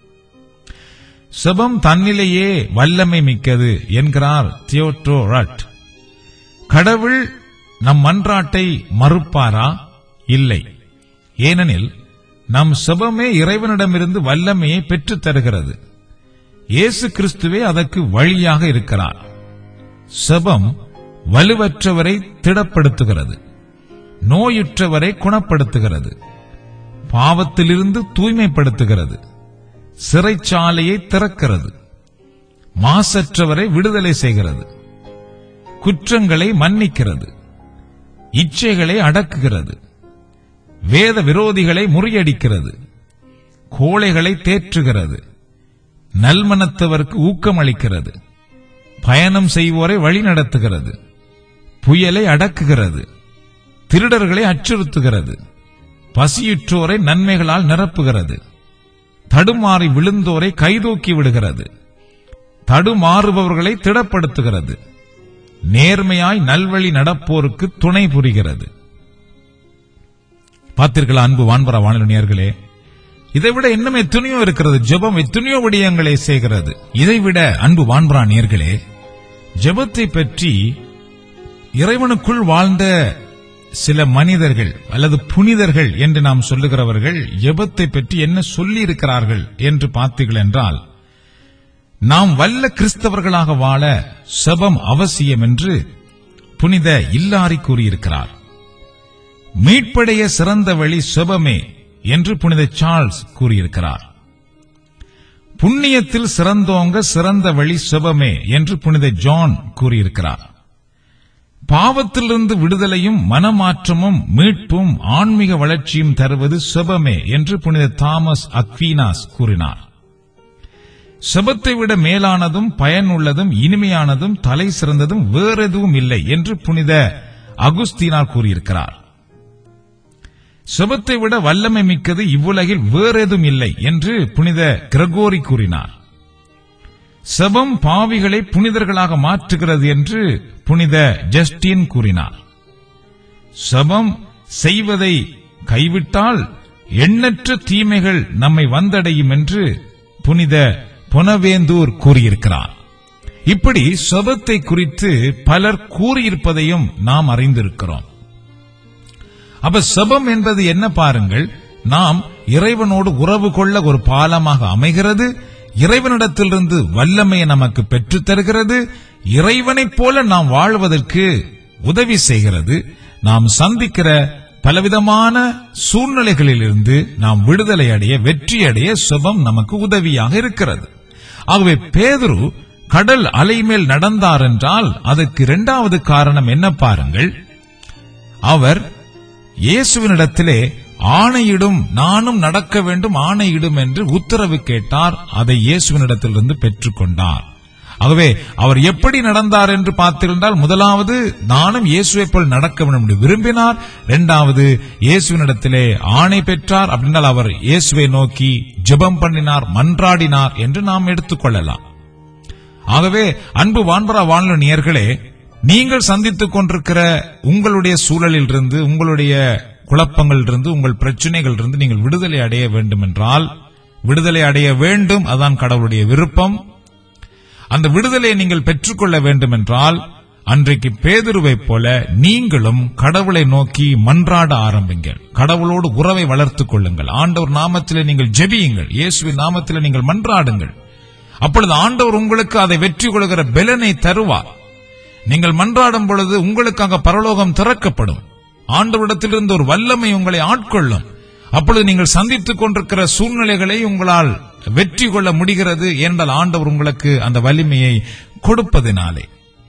செபம் தன்னிலேயே வல்லமை மிக்கது என்கிறார் தியோட்டோ ரட் கடவுள் நம் மன்றாட்டை மறுப்பாரா இல்லை ஏனெனில் நம் செபமே இறைவனிடமிருந்து வல்லமையை பெற்றுத் தருகிறது இயேசு கிறிஸ்துவே அதற்கு வழியாக இருக்கிறார் செபம் வலுவற்றவரை திடப்படுத்துகிறது நோயுற்றவரை குணப்படுத்துகிறது பாவத்திலிருந்து தூய்மைப்படுத்துகிறது சிறைச்சாலையை திறக்கிறது மாசற்றவரை விடுதலை செய்கிறது குற்றங்களை மன்னிக்கிறது இச்சைகளை அடக்குகிறது வேத விரோதிகளை முறியடிக்கிறது கோழைகளை தேற்றுகிறது நல்மனத்தவருக்கு ஊக்கமளிக்கிறது பயணம் செய்வோரை வழிநடத்துகிறது புயலை அடக்குகிறது திருடர்களை அச்சுறுத்துகிறது பசியுற்றோரை நன்மைகளால் நிரப்புகிறது தடுமாறி விழுந்தோரை கைதூக்கி விடுகிறது தடுமாறுபவர்களை திடப்படுத்துகிறது நேர்மையாய் நல்வழி நடப்போருக்கு துணை புரிகிறது பார்த்தீர்களா அன்பு வான்பரா வானொலியர்களே இதைவிட இன்னும் எத்தனையோ இருக்கிறது ஜெபம் எத்தனையோ விடயங்களை செய்கிறது இதைவிட அன்பு வான்பரா நேர்களே ஜெபத்தை பற்றி இறைவனுக்குள் வாழ்ந்த சில மனிதர்கள் அல்லது புனிதர்கள் என்று நாம் சொல்லுகிறவர்கள் ஜெபத்தை பற்றி என்ன சொல்லி இருக்கிறார்கள் என்று பார்த்தீர்கள் என்றால் நாம் வல்ல கிறிஸ்தவர்களாக வாழ செபம் அவசியம் என்று புனித இல்லாரி கூறியிருக்கிறார் மீட்படைய சிறந்த வழி செபமே என்று புனித சார்ல்ஸ் கூறியிருக்கிறார் புண்ணியத்தில் சிறந்தோங்க சிறந்த வழி செபமே என்று புனித ஜான் கூறியிருக்கிறார் பாவத்திலிருந்து விடுதலையும் மனமாற்றமும் மீட்பும் ஆன்மீக வளர்ச்சியும் தருவது செபமே என்று புனித தாமஸ் அக்வீனாஸ் கூறினார் செபத்தை விட மேலானதும் பயனுள்ளதும் இனிமையானதும் தலை சிறந்ததும் வேறெதுவும் இல்லை என்று புனித அகுஸ்தீனார் கூறியிருக்கிறார் செபத்தை விட வல்லமை மிக்கது இவ்வுலகில் வேறெதும் இல்லை என்று புனித கிரகோரி கூறினார் செபம் பாவிகளை புனிதர்களாக மாற்றுகிறது என்று புனித ஜஸ்டின் கூறினார் செபம் செய்வதை கைவிட்டால் எண்ணற்ற தீமைகள் நம்மை வந்தடையும் என்று புனித பொனவேந்தூர் கூறியிருக்கிறார் இப்படி செபத்தை குறித்து பலர் கூறியிருப்பதையும் நாம் அறிந்திருக்கிறோம் அப்ப செபம் என்பது என்ன பாருங்கள் நாம் இறைவனோடு உறவு கொள்ள ஒரு பாலமாக அமைகிறது இறைவனிடத்திலிருந்து வல்லமையை நமக்கு பெற்றுத் தருகிறது இறைவனைப் போல நாம் வாழ்வதற்கு உதவி செய்கிறது நாம் சந்திக்கிற பலவிதமான சூழ்நிலைகளிலிருந்து நாம் விடுதலை அடைய வெற்றி அடைய சுபம் நமக்கு உதவியாக இருக்கிறது ஆகவே பேதுரு கடல் அலை மேல் நடந்தார் என்றால் அதற்கு இரண்டாவது காரணம் என்ன பாருங்கள் அவர் இயேசுவினிடத்திலே ஆணையிடும் நானும் நடக்க வேண்டும் ஆணையிடும் என்று உத்தரவு கேட்டார் அதை இயேசுவினிடத்திலிருந்து பெற்றுக்கொண்டார் ஆகவே அவர் எப்படி நடந்தார் என்று பார்த்திருந்தால் முதலாவது நானும் இயேசுவை போல் நடக்க வேண்டும் என்று விரும்பினார் இரண்டாவது இயேசுவினிடத்திலே ஆணை பெற்றார் அப்படின்னால் அவர் இயேசுவை நோக்கி ஜெபம் பண்ணினார் மன்றாடினார் என்று நாம் எடுத்துக்கொள்ளலாம் ஆகவே அன்பு வான்பரா வாழ்ந்த நேயர்களே நீங்கள் சந்தித்துக் கொண்டிருக்கிற உங்களுடைய சூழலில் இருந்து உங்களுடைய குழப்பங்கள் இருந்து உங்கள் பிரச்சனைகள் இருந்து நீங்கள் விடுதலை அடைய வேண்டும் என்றால் விடுதலை அடைய வேண்டும் அதான் கடவுளுடைய விருப்பம் அந்த விடுதலையை நீங்கள் பெற்றுக்கொள்ள வேண்டும் என்றால் அன்றைக்கு பேதுருவைப் போல நீங்களும் கடவுளை நோக்கி மன்றாட ஆரம்பிங்கள் கடவுளோடு உறவை வளர்த்துக் கொள்ளுங்கள் ஆண்டவர் நாமத்திலே நீங்கள் ஜெபியுங்கள் இயேசுவின் நாமத்திலே நீங்கள் மன்றாடுங்கள் அப்பொழுது ஆண்டவர் உங்களுக்கு அதை வெற்றி கொள்கிற பெலனை தருவார் நீங்கள் மன்றாடும் பொழுது உங்களுக்காக பரலோகம் திறக்கப்படும் ஆண்டவரிடத்திலிருந்து ஒரு வல்லமை உங்களை ஆட்கொள்ளும் அப்பொழுது நீங்கள் சந்தித்துக் கொண்டிருக்கிற சூழ்நிலைகளை உங்களால் வெற்றி கொள்ள முடிகிறது என்றால் ஆண்டவர் உங்களுக்கு அந்த வலிமையை கொடுப்பதினாலே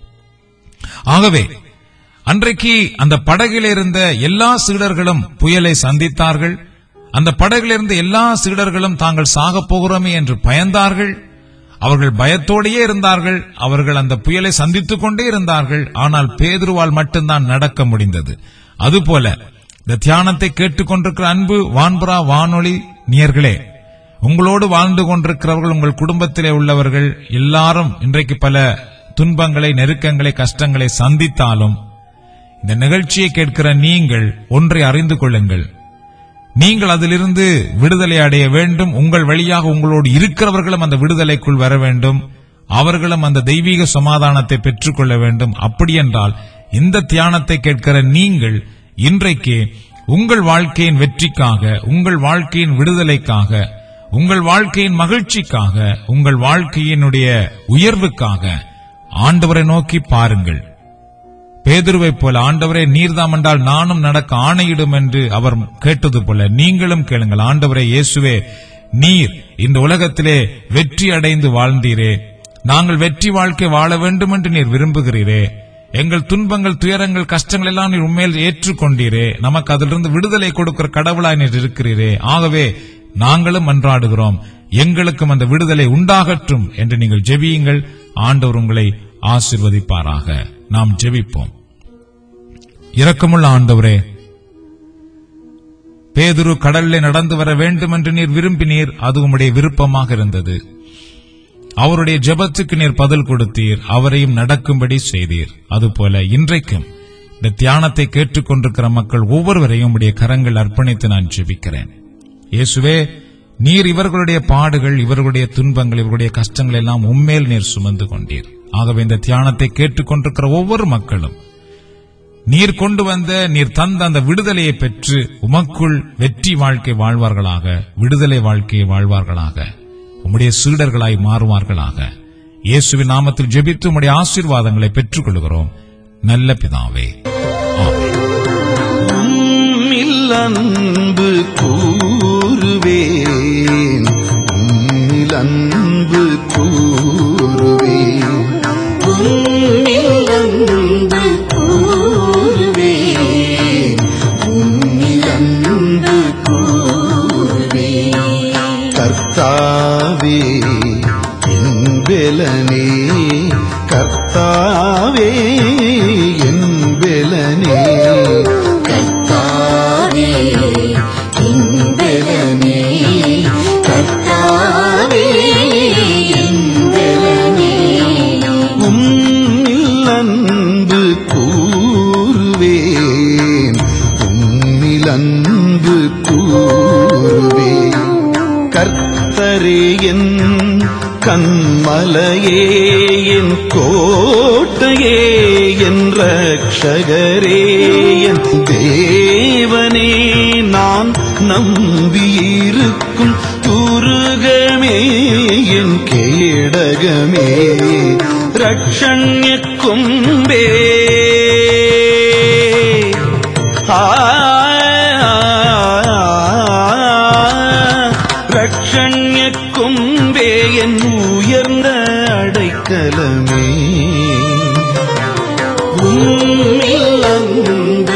ஆகவே அன்றைக்கு அந்த படகில் இருந்த எல்லா சீடர்களும் புயலை சந்தித்தார்கள் அந்த படகில் இருந்த எல்லா சீடர்களும் தாங்கள் சாகப் போகிறோமே என்று பயந்தார்கள் அவர்கள் பயத்தோடையே இருந்தார்கள் அவர்கள் அந்த புயலை சந்தித்துக் கொண்டே இருந்தார்கள் ஆனால் பேதுருவால் மட்டும்தான் நடக்க முடிந்தது அதுபோல இந்த தியானத்தை கேட்டுக்கொண்டிருக்கிற அன்பு வான்புறா வானொலி நியர்களே உங்களோடு வாழ்ந்து கொண்டிருக்கிறவர்கள் உங்கள் குடும்பத்திலே உள்ளவர்கள் எல்லாரும் இன்றைக்கு பல துன்பங்களை நெருக்கங்களை கஷ்டங்களை சந்தித்தாலும் இந்த நிகழ்ச்சியை கேட்கிற நீங்கள் ஒன்றை அறிந்து கொள்ளுங்கள் நீங்கள் அதிலிருந்து விடுதலை அடைய வேண்டும் உங்கள் வழியாக உங்களோடு இருக்கிறவர்களும் அந்த விடுதலைக்குள் வர வேண்டும் அவர்களும் அந்த தெய்வீக சமாதானத்தை பெற்றுக்கொள்ள வேண்டும் அப்படி என்றால் இந்த தியானத்தை கேட்கிற நீங்கள் இன்றைக்கு உங்கள் வாழ்க்கையின் வெற்றிக்காக உங்கள் வாழ்க்கையின் விடுதலைக்காக உங்கள் வாழ்க்கையின் மகிழ்ச்சிக்காக உங்கள் வாழ்க்கையினுடைய உயர்வுக்காக ஆண்டவரை நோக்கி பாருங்கள் பேதுருவைப் போல ஆண்டவரே நீர்தாம் என்றால் நானும் நடக்க ஆணையிடும் என்று அவர் கேட்டது போல நீங்களும் கேளுங்கள் ஆண்டவரே இயேசுவே நீர் இந்த உலகத்திலே வெற்றி அடைந்து வாழ்ந்தீரே நாங்கள் வெற்றி வாழ்க்கை வாழ வேண்டும் என்று நீர் விரும்புகிறீரே எங்கள் துன்பங்கள் துயரங்கள் கஷ்டங்கள் எல்லாம் நீர் உண்மையில் ஏற்றுக்கொண்டீரே நமக்கு அதிலிருந்து விடுதலை கொடுக்கிற கடவுளாய் நீர் இருக்கிறீரே ஆகவே நாங்களும் மன்றாடுகிறோம் எங்களுக்கும் அந்த விடுதலை உண்டாகட்டும் என்று நீங்கள் ஜெபியுங்கள் ஆண்டவர் உங்களை ஆசிர்வதிப்பாராக நாம் ஜெபிப்போம் இரக்கமுள்ள ஆண்டவரே பேதுரு கடலிலே நடந்து வர வேண்டும் என்று நீர் விரும்பினீர் அது உம்முடைய விருப்பமாக இருந்தது அவருடைய ஜெபத்துக்கு நீர் பதில் கொடுத்தீர் அவரையும் நடக்கும்படி செய்தீர் அதுபோல இன்றைக்கும் இந்த தியானத்தை கேட்டுக்கொண்டிருக்கிற மக்கள் ஒவ்வொருவரையும் உம்முடைய கரங்கள் அர்ப்பணித்து நான் ஜெபிக்கிறேன் இயேசுவே நீர் இவர்களுடைய பாடுகள் இவர்களுடைய துன்பங்கள் இவர்களுடைய கஷ்டங்கள் எல்லாம் உம்மேல் நீர் சுமந்து கொண்டீர் ஆகவே இந்த தியானத்தை கேட்டுக்கொண்டிருக்கிற ஒவ்வொரு மக்களும் நீர் கொண்டு வந்த நீர் தந்த அந்த விடுதலையை பெற்று உமக்குள் வெற்றி வாழ்க்கை வாழ்வார்களாக விடுதலை வாழ்க்கையை வாழ்வார்களாக உம்முடைய சீடர்களாய் மாறுவார்களாக இயேசுவின் நாமத்தில் ஜெபித்து உம்முடைய ஆசீர்வாதங்களை பெற்றுக் கொள்கிறோம் நல்ல பிதாவே ஆமென். உம்மில் அன்பு கூறுவேன் உம்மில் அன்பு கூறுவேன் உம்மில் அன்பு கூறுவேன் உம்மில் அன்பு கூறுவேன் கர்த்தாவே என் பெலனே கர்த்தாவே என் பெலனே இன்பலனே கர்த்தாவே இன்பலனே கர்த்தாவே இன்பலனே உம்மில் அன்பு கூறுவேன் உம்மில் அன்பு கூறுவேன் கர்த்தரே என் கண்மலையே என் கோட்டையே என் ரட்சகரே என் தேவனே நான் நம்பியிருக்கும் துருகமே என் கேடகமே ரட்சண்ய கும்பே ரட்சண்ய கும்பே என் உயர்ந்த அடைக்கலமே உம்மில் அன்பு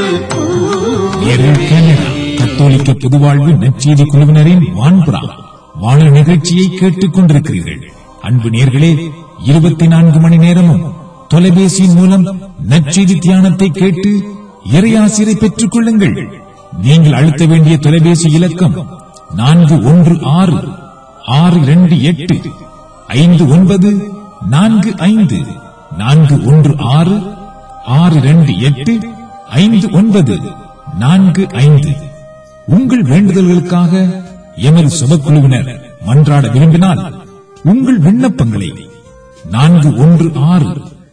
நேரில் கனடா கத்தோலிக்க பொதுவாழ்வு நற்செய்தி குழுவினரின் வான்புறா வான நிகழ்ச்சியை கேட்டுக் கொண்டிருக்கிறீர்கள் அன்பு நேர்களே இருபத்தி நான்கு மணி நேரமும் தொலைபேசியின் மூலம் நற்செய்தி தியானத்தை கேட்டு இறையாசிரை பெற்றுக் கொள்ளுங்கள் நீங்கள் அழுத்த வேண்டிய தொலைபேசி இலக்கம் நான்கு ஒன்று ஆறு ஆறு இரண்டு எட்டு ஐந்து ஒன்பது நான்கு ஐந்து நான்கு ஒன்று ஆறு ஆறு இரண்டு எட்டு ஐந்து ஒன்பது நான்கு ஐந்து உங்கள் வேண்டுதல்களுக்காக எமது சுபக்குழுவினர் மன்றாட விரும்பினால் உங்கள் விண்ணப்பங்களை நான்கு ஒன்று ஆறு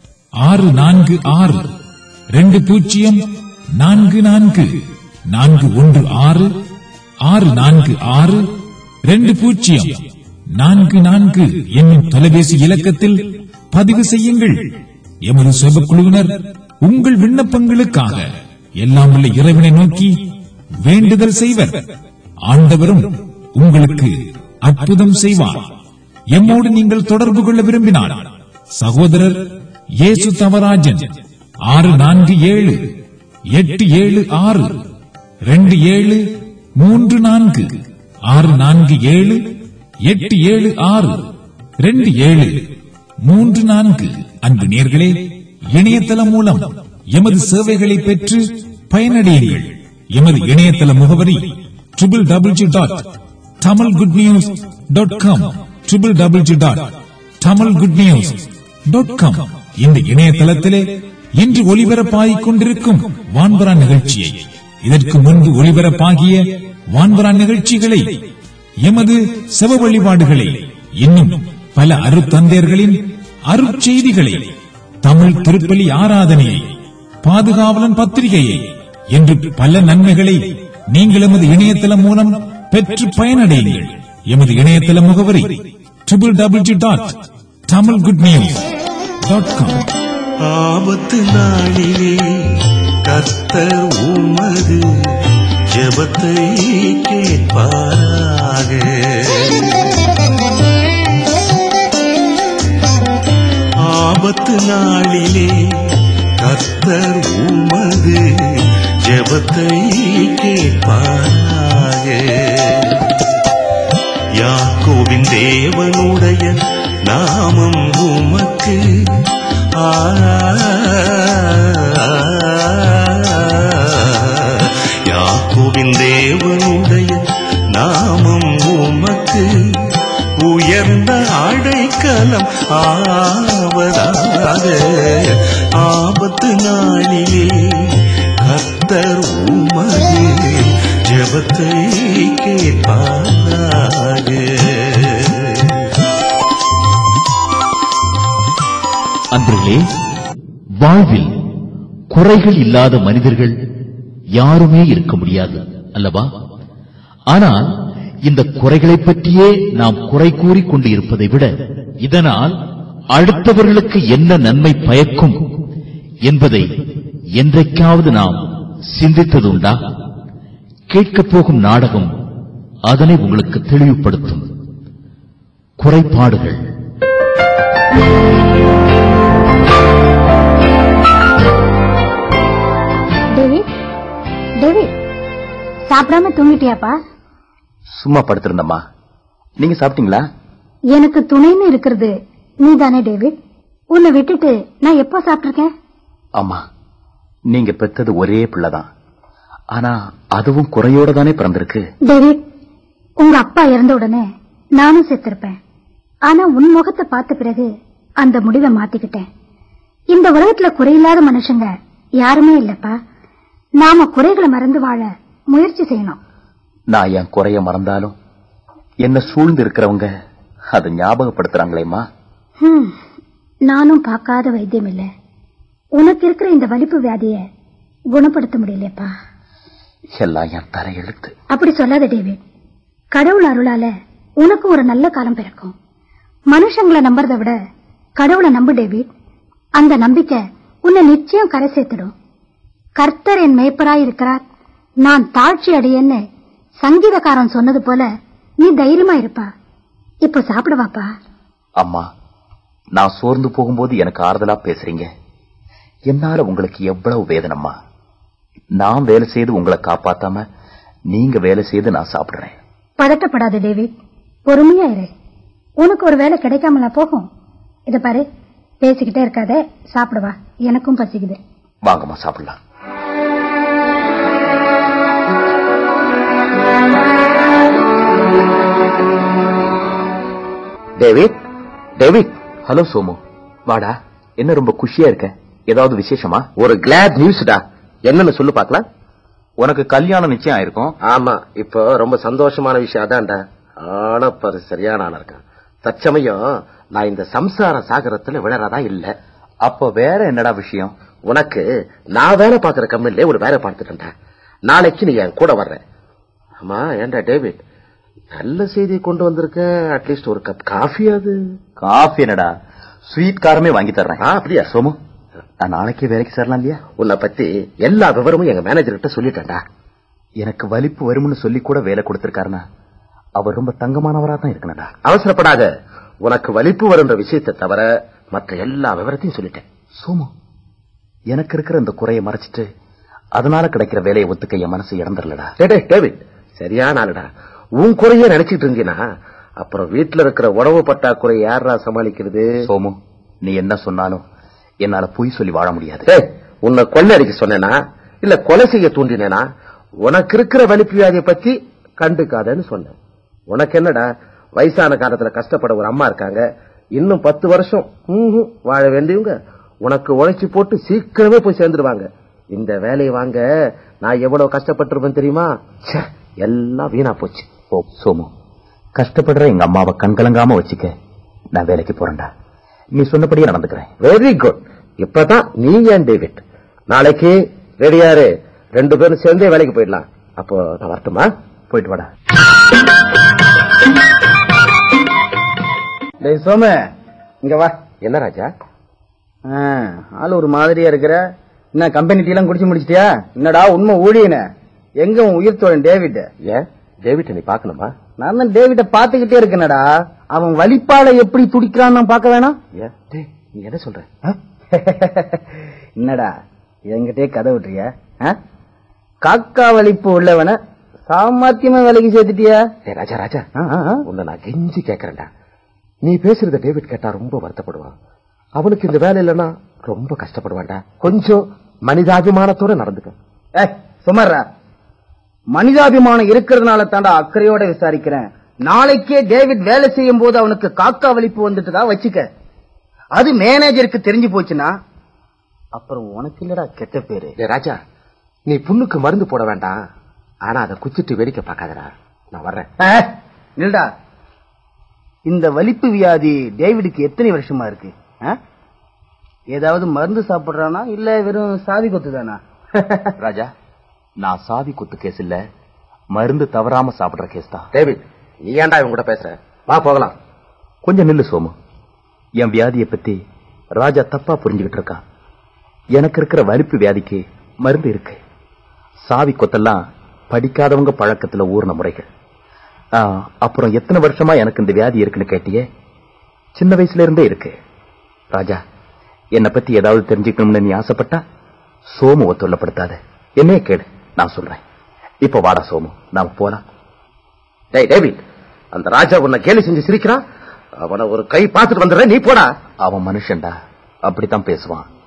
ஆறு நான்கு ஆறு ரெண்டு பூஜ்ஜியம் நான்கு நான்கு நான்கு ஒன்று ஆறு ஆறு நான்கு ஆறு ரெண்டு பூஜ்ஜியம் நான்கு நான்கு என்னும் தொலைபேசி இலக்கத்தில் பதிவு செய்யுங்கள் எமது சுபக்குழுவினர் உங்கள் விண்ணப்பங்களுக்காக எல்லாம் உள்ள இறைவனை நோக்கி வேண்டுதல் செய்வர் ஆண்டவரும் உங்களுக்கு அற்புதம் செய்வார் எம்மோடு நீங்கள் தொடர்பு கொள்ள விரும்பினால் சகோதரர் இயேசு தவராஜன் ஆறு நான்கு ஏழு எட்டு ஏழு ஆறு ரெண்டு ஏழு மூன்று நான்கு ஆறு நான்கு ஏழு எட்டு ஏழு ஆறு ரெண்டு ஏழு மூன்று நான்கு அன்பு நேர்களே இணையதளம் மூலம் எமது சேவைகளை பெற்று பயனடையுங்கள் எமது இணையதள முகவரி triple double G dot Tamil good news dot com triple double G dot Tamil good news dot com இந்த இணையதளத்திலே இன்று ஒலிபரப்பாகிக் கொண்டிருக்கும் வான்பரா நிகழ்ச்சியை இதற்கு முன்பு ஒலிபரப்பாகிய வான்பரா நிகழ்ச்சிகளை எமது செவ வழிபாடுகளை இன்னும் பல அருத்தந்தையர்களின் அருட்செய்திகளை தமிழ் திருப்பலி ஆராதனையை பாதுகாவலன் பத்திரிகையை என்று பல நன்மைகளை நீங்கள் எமது இணையதளம் மூலம் பெற்று பயனடையுங்கள் எமது இணையதள முகவரி triple double G dot Tamil good news dot com ஆபத்து நாளிலே கர்த்தர் உமது ஜெபத்தை கேட்பாராக ஆபத்து நாளிலே கர்த்தர் உமது ஜெபத்தை கேட்பாராக யாக்கோவின் தேவனுடைய நாமம் உமக்கு ஆ யாக்கோவின் தேவனுடைய நாமம் உமக்கு உயர்ந்த அடைக்கலம் ஆவதாக ஆபத்து நாளிலே கர்த்தர் உமது ஜெபத்தை கேட்பாராக அன்பர்களே வாழ்வில் குறைகள் இல்லாத மனிதர்கள் யாருமே இருக்க முடியாது அல்லவா ஆனால் இந்த குறைகளைப் பற்றியே நாம் குறை கூறிக் கொண்டு இருப்பதை விட இதனால் அடுத்தவர்களுக்கு என்ன நன்மை பயக்கும் என்பதை என்றைக்காவது நாம் சிந்தித்ததுண்டா கேட்கப் போகும் நாடகம் அதனை உங்களுக்கு தெளிவுபடுத்தும் குறைபாடுகள் டேவிட் டேவிட் சாப்பிடாம தூங்கிட்டியாப்பா சும்மா படுத்திருந்தம்மா நீங்க சாப்பிட்டீங்களா எனக்கு துணைன்னு இருக்கிறது நீதானே டேவிட் உன்னை விட்டுட்டு நான் எப்போ சாப்பிட்டிருக்கேன் ஆமா நீங்க பெத்தது ஒரே பிள்ளைதான் ஆனா அதுவும் குறையோட தானே பிறந்திருக்கு டேவிட் உங்க அப்பா இறந்த உடனே நானும் செத்திருப்பேன் ஆனா உன் முகத்தை பார்த்த பிறகு அந்த முடிவை மாத்திக்கிட்டேன் இந்த உலகத்துல குறையில்லாத மனுஷங்க யாருமே இல்லப்பா நாம குறைகளை மறந்து வாழ முயற்சி செய்யணும் நான் என் குறைய மறந்தாலும் என்ன சூழ்ந்து இருக்கிறவங்க அதை ஞாபகப்படுத்துறாங்களேம்மா ஹம், நானும் பார்க்காத வைத்தியம் இல்ல உனக்கு இருக்கிற இந்த வலிப்பு வியாதிய குணப்படுத்த முடியலையப்பா எல்லாம் என் தரையெழுத்து அப்படி சொல்லாத டேவிட் கடவுள் அருளால உனக்கு ஒரு நல்ல காலம் பிறக்கும் மனுஷங்களை நம்புறதை விட கடவுளை நம்பு டேவிட் அந்த நம்பிக்கை உன்னை நிச்சயம் கரை சேர்த்துடும் கர்த்தர் என் மேய்ப்பராய் இருக்கிறார் நான் தாழ்ச்சி அடையேன்னு சங்கீதக்காரன் சொன்னது போல நீ தைரியமா இருப்பா இப்போ சாப்பிடுவாப்பா அம்மா நான் சோர்ந்து போகும்போது எனக்கு ஆறுதலா பேசுறீங்க என்னால உங்களுக்கு எவ்வளவு வேதனம்மா நான் வேலை செய்து உங்களை காப்பாத்தாம நீங்க வேலை செய்து நான் சாப்பிடுறேன் பதட்டப்படாத டேவிட் பொறுமையா இரு உனக்கு ஒரு வேலை கிடைக்காமலா போகும் இத பாரு பேசிக்கிட்டே இருக்காதே சாப்பிடுவா எனக்கும் பசிக்குது வாங்கம்மா சாப்பிடலாம் டேவிட் டேவிட் ஹலோ சோமு வாடா என்ன ரொம்ப குஷியா இருக்க ஏதாவது விசேஷமா ஒரு கிளாட் நியூஸ்டா என்னன்னு சொல்லு பார்க்கலாம் உனக்கு கல்யாணம் நிச்சயம் ஆயிருக்கும் ஆமா இப்போ ரொம்ப சந்தோஷமான விஷயம் அதான்டா ஆனா பாரு சரியான ஆளா இருக்கான் தற்சமயம் நான் இந்த சம்சார சாகரத்துல விழறதா இல்ல அப்ப வேற என்னடா விஷயம் உனக்கு நான் வேலை பார்க்கிற கம்பெனிலே ஒரு வேலை பார்த்துட்டேன்டா நாளைக்கு நீ என் கூட வர்ற ஆமா ஏன்டா டேவிட் நல்ல செய்தி கொண்டு வந்திருக்க அட்லீஸ்ட் ஒரு கப் காஃபி அது காஃபி என்னடா ஸ்வீட் காரமே வாங்கி தர்றேன் ஆ, அப்படியா சோமு நான் நாளைக்கே வேலைக்கு சேரலாம் இல்லையா உன்னை பத்தி எல்லா விவரமும் எங்க மேனேஜர் கிட்ட சொல்லிட்டேன்டா எனக்கு வலிப்பு வரும்னு சொல்லி கூட வேலை கொடுத்திருக்காருன்னா அவர் ரொம்ப தங்கமானவரா தான் இருக்கணும்டா அவசரப்படாத உனக்கு வலிப்பு வருன்ற விஷயத்தை தவிர மற்ற எல்லா விவரத்தையும் சொல்லிட்டேன் சோமு எனக்கு இருக்கிற இந்த குறையை மறைச்சிட்டு அதனால கிடைக்கிற வேலையை ஒத்துக்க என் மனசு இறந்துடலடா டேய், டேய், டேவிட் சரியான ஆளுடா உன் குறைய நினைச்சிட்டு இருந்தீனா அப்புறம் வீட்டுல இருக்கிற உணவு பற்றாக்குறை யாரா சமாளிக்கிறது சோமு நீ என்ன சொன்னாலும் என்னால பொய் சொல்லி வாழ முடியாது டேய், உன்னை கொள்ளடிக்க சொன்னேனா இல்ல கொலை செய்ய தூண்டினேனா உனக்கு இருக்கிற வலிப்பு வியாதியை பத்தி கண்டுக்காதன்னு சொன்னேன் உனக்கு என்னடா வயசான காலத்துல கஷ்டப்பட ஒரு அம்மா இருக்காங்க இன்னும் பத்து வருஷம் ம்ஹும், வாழ வேண்டியவங்க உனக்கு உழைச்சி போட்டு சீக்கிரமே போய் சேர்ந்துருவாங்க இந்த வேலையை வாங்க நான் எவ்வளவு கஷ்டப்பட்டிருப்பேன் தெரியுமா ச்சே, எல்லாம் வீணா போச்சு ஓ சோமு கஷ்டப்படுற எங்க அம்மாவை கண்கலங்காம வச்சுக்க நான் வேலைக்கு போறேன்டா நீ சொன்னபடியே நடந்துக்கிறேன் வெரி குட் இப்பதான் நீ ஏன் டேவிட் நாளைக்கு ரெடியாரு ரெண்டு பேரும் சேர்ந்தே வேலைக்கு போயிடலாம் அப்போ நான் வரட்டுமா போயிட்டு வாடா டேய் சோமு இங்க வா என்ன ராஜா ஆ, ஆள் ஒரு மாதிரியா இருக்கிற என்ன கம்பெனி டீ எல்லாம் குடிச்சு முடிச்சிட்டியா என்னடா உண்மை ஊழியன எங்க உன் உயிர் தோழன் டேவிட் ஏன் டேவிட் நீ பாக்கணுமா நான் தான் டேவிட்ட பாத்துக்கிட்டே இருக்கேனடா அவன் வலிப்பால எப்படி துடிக்கிறான்னு நான் பார்க்க வேணாம் ஏன் டேய் நீ என்ன சொல்ற ஆ? என்னடா என்கிட்டயே கதை விட்டுறியா ஆ? காக்கா வலிப்பு உள்ளவன சாமர்த்தியமா வேலைக்கு சேர்த்துட்டியா ஏய் ராஜா ராஜா ஆ, ஆ, ஆ. உன்னை நான் கெஞ்சி கேக்குறேன்டா நீ பேசுறத டேவிட் கேட்டா ரொம்ப வருத்தப்படுவான் அவனுக்கு இந்த வேலை இல்லைன்னா ரொம்ப கஷ்டப்படுவான்டா கொஞ்சம் மனிதாபிமானத்தோட நடந்துக்க ஏய் சுமர்ரா மனிதாபிமானம் இருக்கிறதுனால தாண்டா அக்கறையோட விசாரிக்கிறேன் நாளைக்கே டேவிட் வேலை செய்யும் போது அவனுக்கு காக்கா வலிப்பு வந்துட்டுதா வச்சுக்க அது மேனேஜருக்கு தெரிஞ்சு போச்சுன்னா அப்புறம் உனக்கு இல்லடா கெட்ட பேரு ஏய் ராஜா நீ புண்ணுக்கு மருந்து போட வேண்டாம் ஆனா அதை குச்சிட்டு வேடிக்கை பார்க்காதடா நான் வர்றேன் ஏய், நில்டா இந்த வலிப்பு வியாதி டேவிடுக்கு எத்தனை வருஷமா இருக்கு ஆ? ஏதாவது மருந்து சாப்பிடுறானா இல்ல வெறும் சாவி கொத்துதானா ராஜா நான் சாவி குத்து கேஸ் இல்ல மருந்து தவறாம சாப்பிடுற கேஸ் தான் டேவிட் நீ ஏன்டா இவன் கூட பேசுற வா போகலாம் கொஞ்சம் நில்லு சோமு என் வியாதியை பத்தி ராஜா தப்பா புரிஞ்சுகிட்டு இருக்கான் எனக்கு இருக்கிற வலிப்பு வியாதிக்கு மருந்து இருக்கு சாவி கொத்தெல்லாம் படிக்காதவங்க பழக்கத்துல ஊர்ன முறைகள் ஆ, அப்புறம் எத்தனை வருஷமா எனக்கு இந்த வியாதி இருக்குன்னு கேட்டியே சின்ன வயசுல இருந்தே இருக்கு ராஜா என்னை பத்தி ஏதாவது தெரிஞ்சுக்கணும்னு நீ ஆசைப்பட்டா சோமுவை தொல்லப்படுத்தாத என்னையே கேடு நான் சொல்றேன் இப்ப வாடா சோமு நாம போலாம் டேய் டேவிட் அந்த ராஜா உன்னை கேலி செஞ்சு சிரிக்கிறான் அவனை ஒரு கை பார்த்துட்டு வந்துடுறேன் நீ போடா அவன் மனுஷன்டா அப்படித்தான் பேசுவான்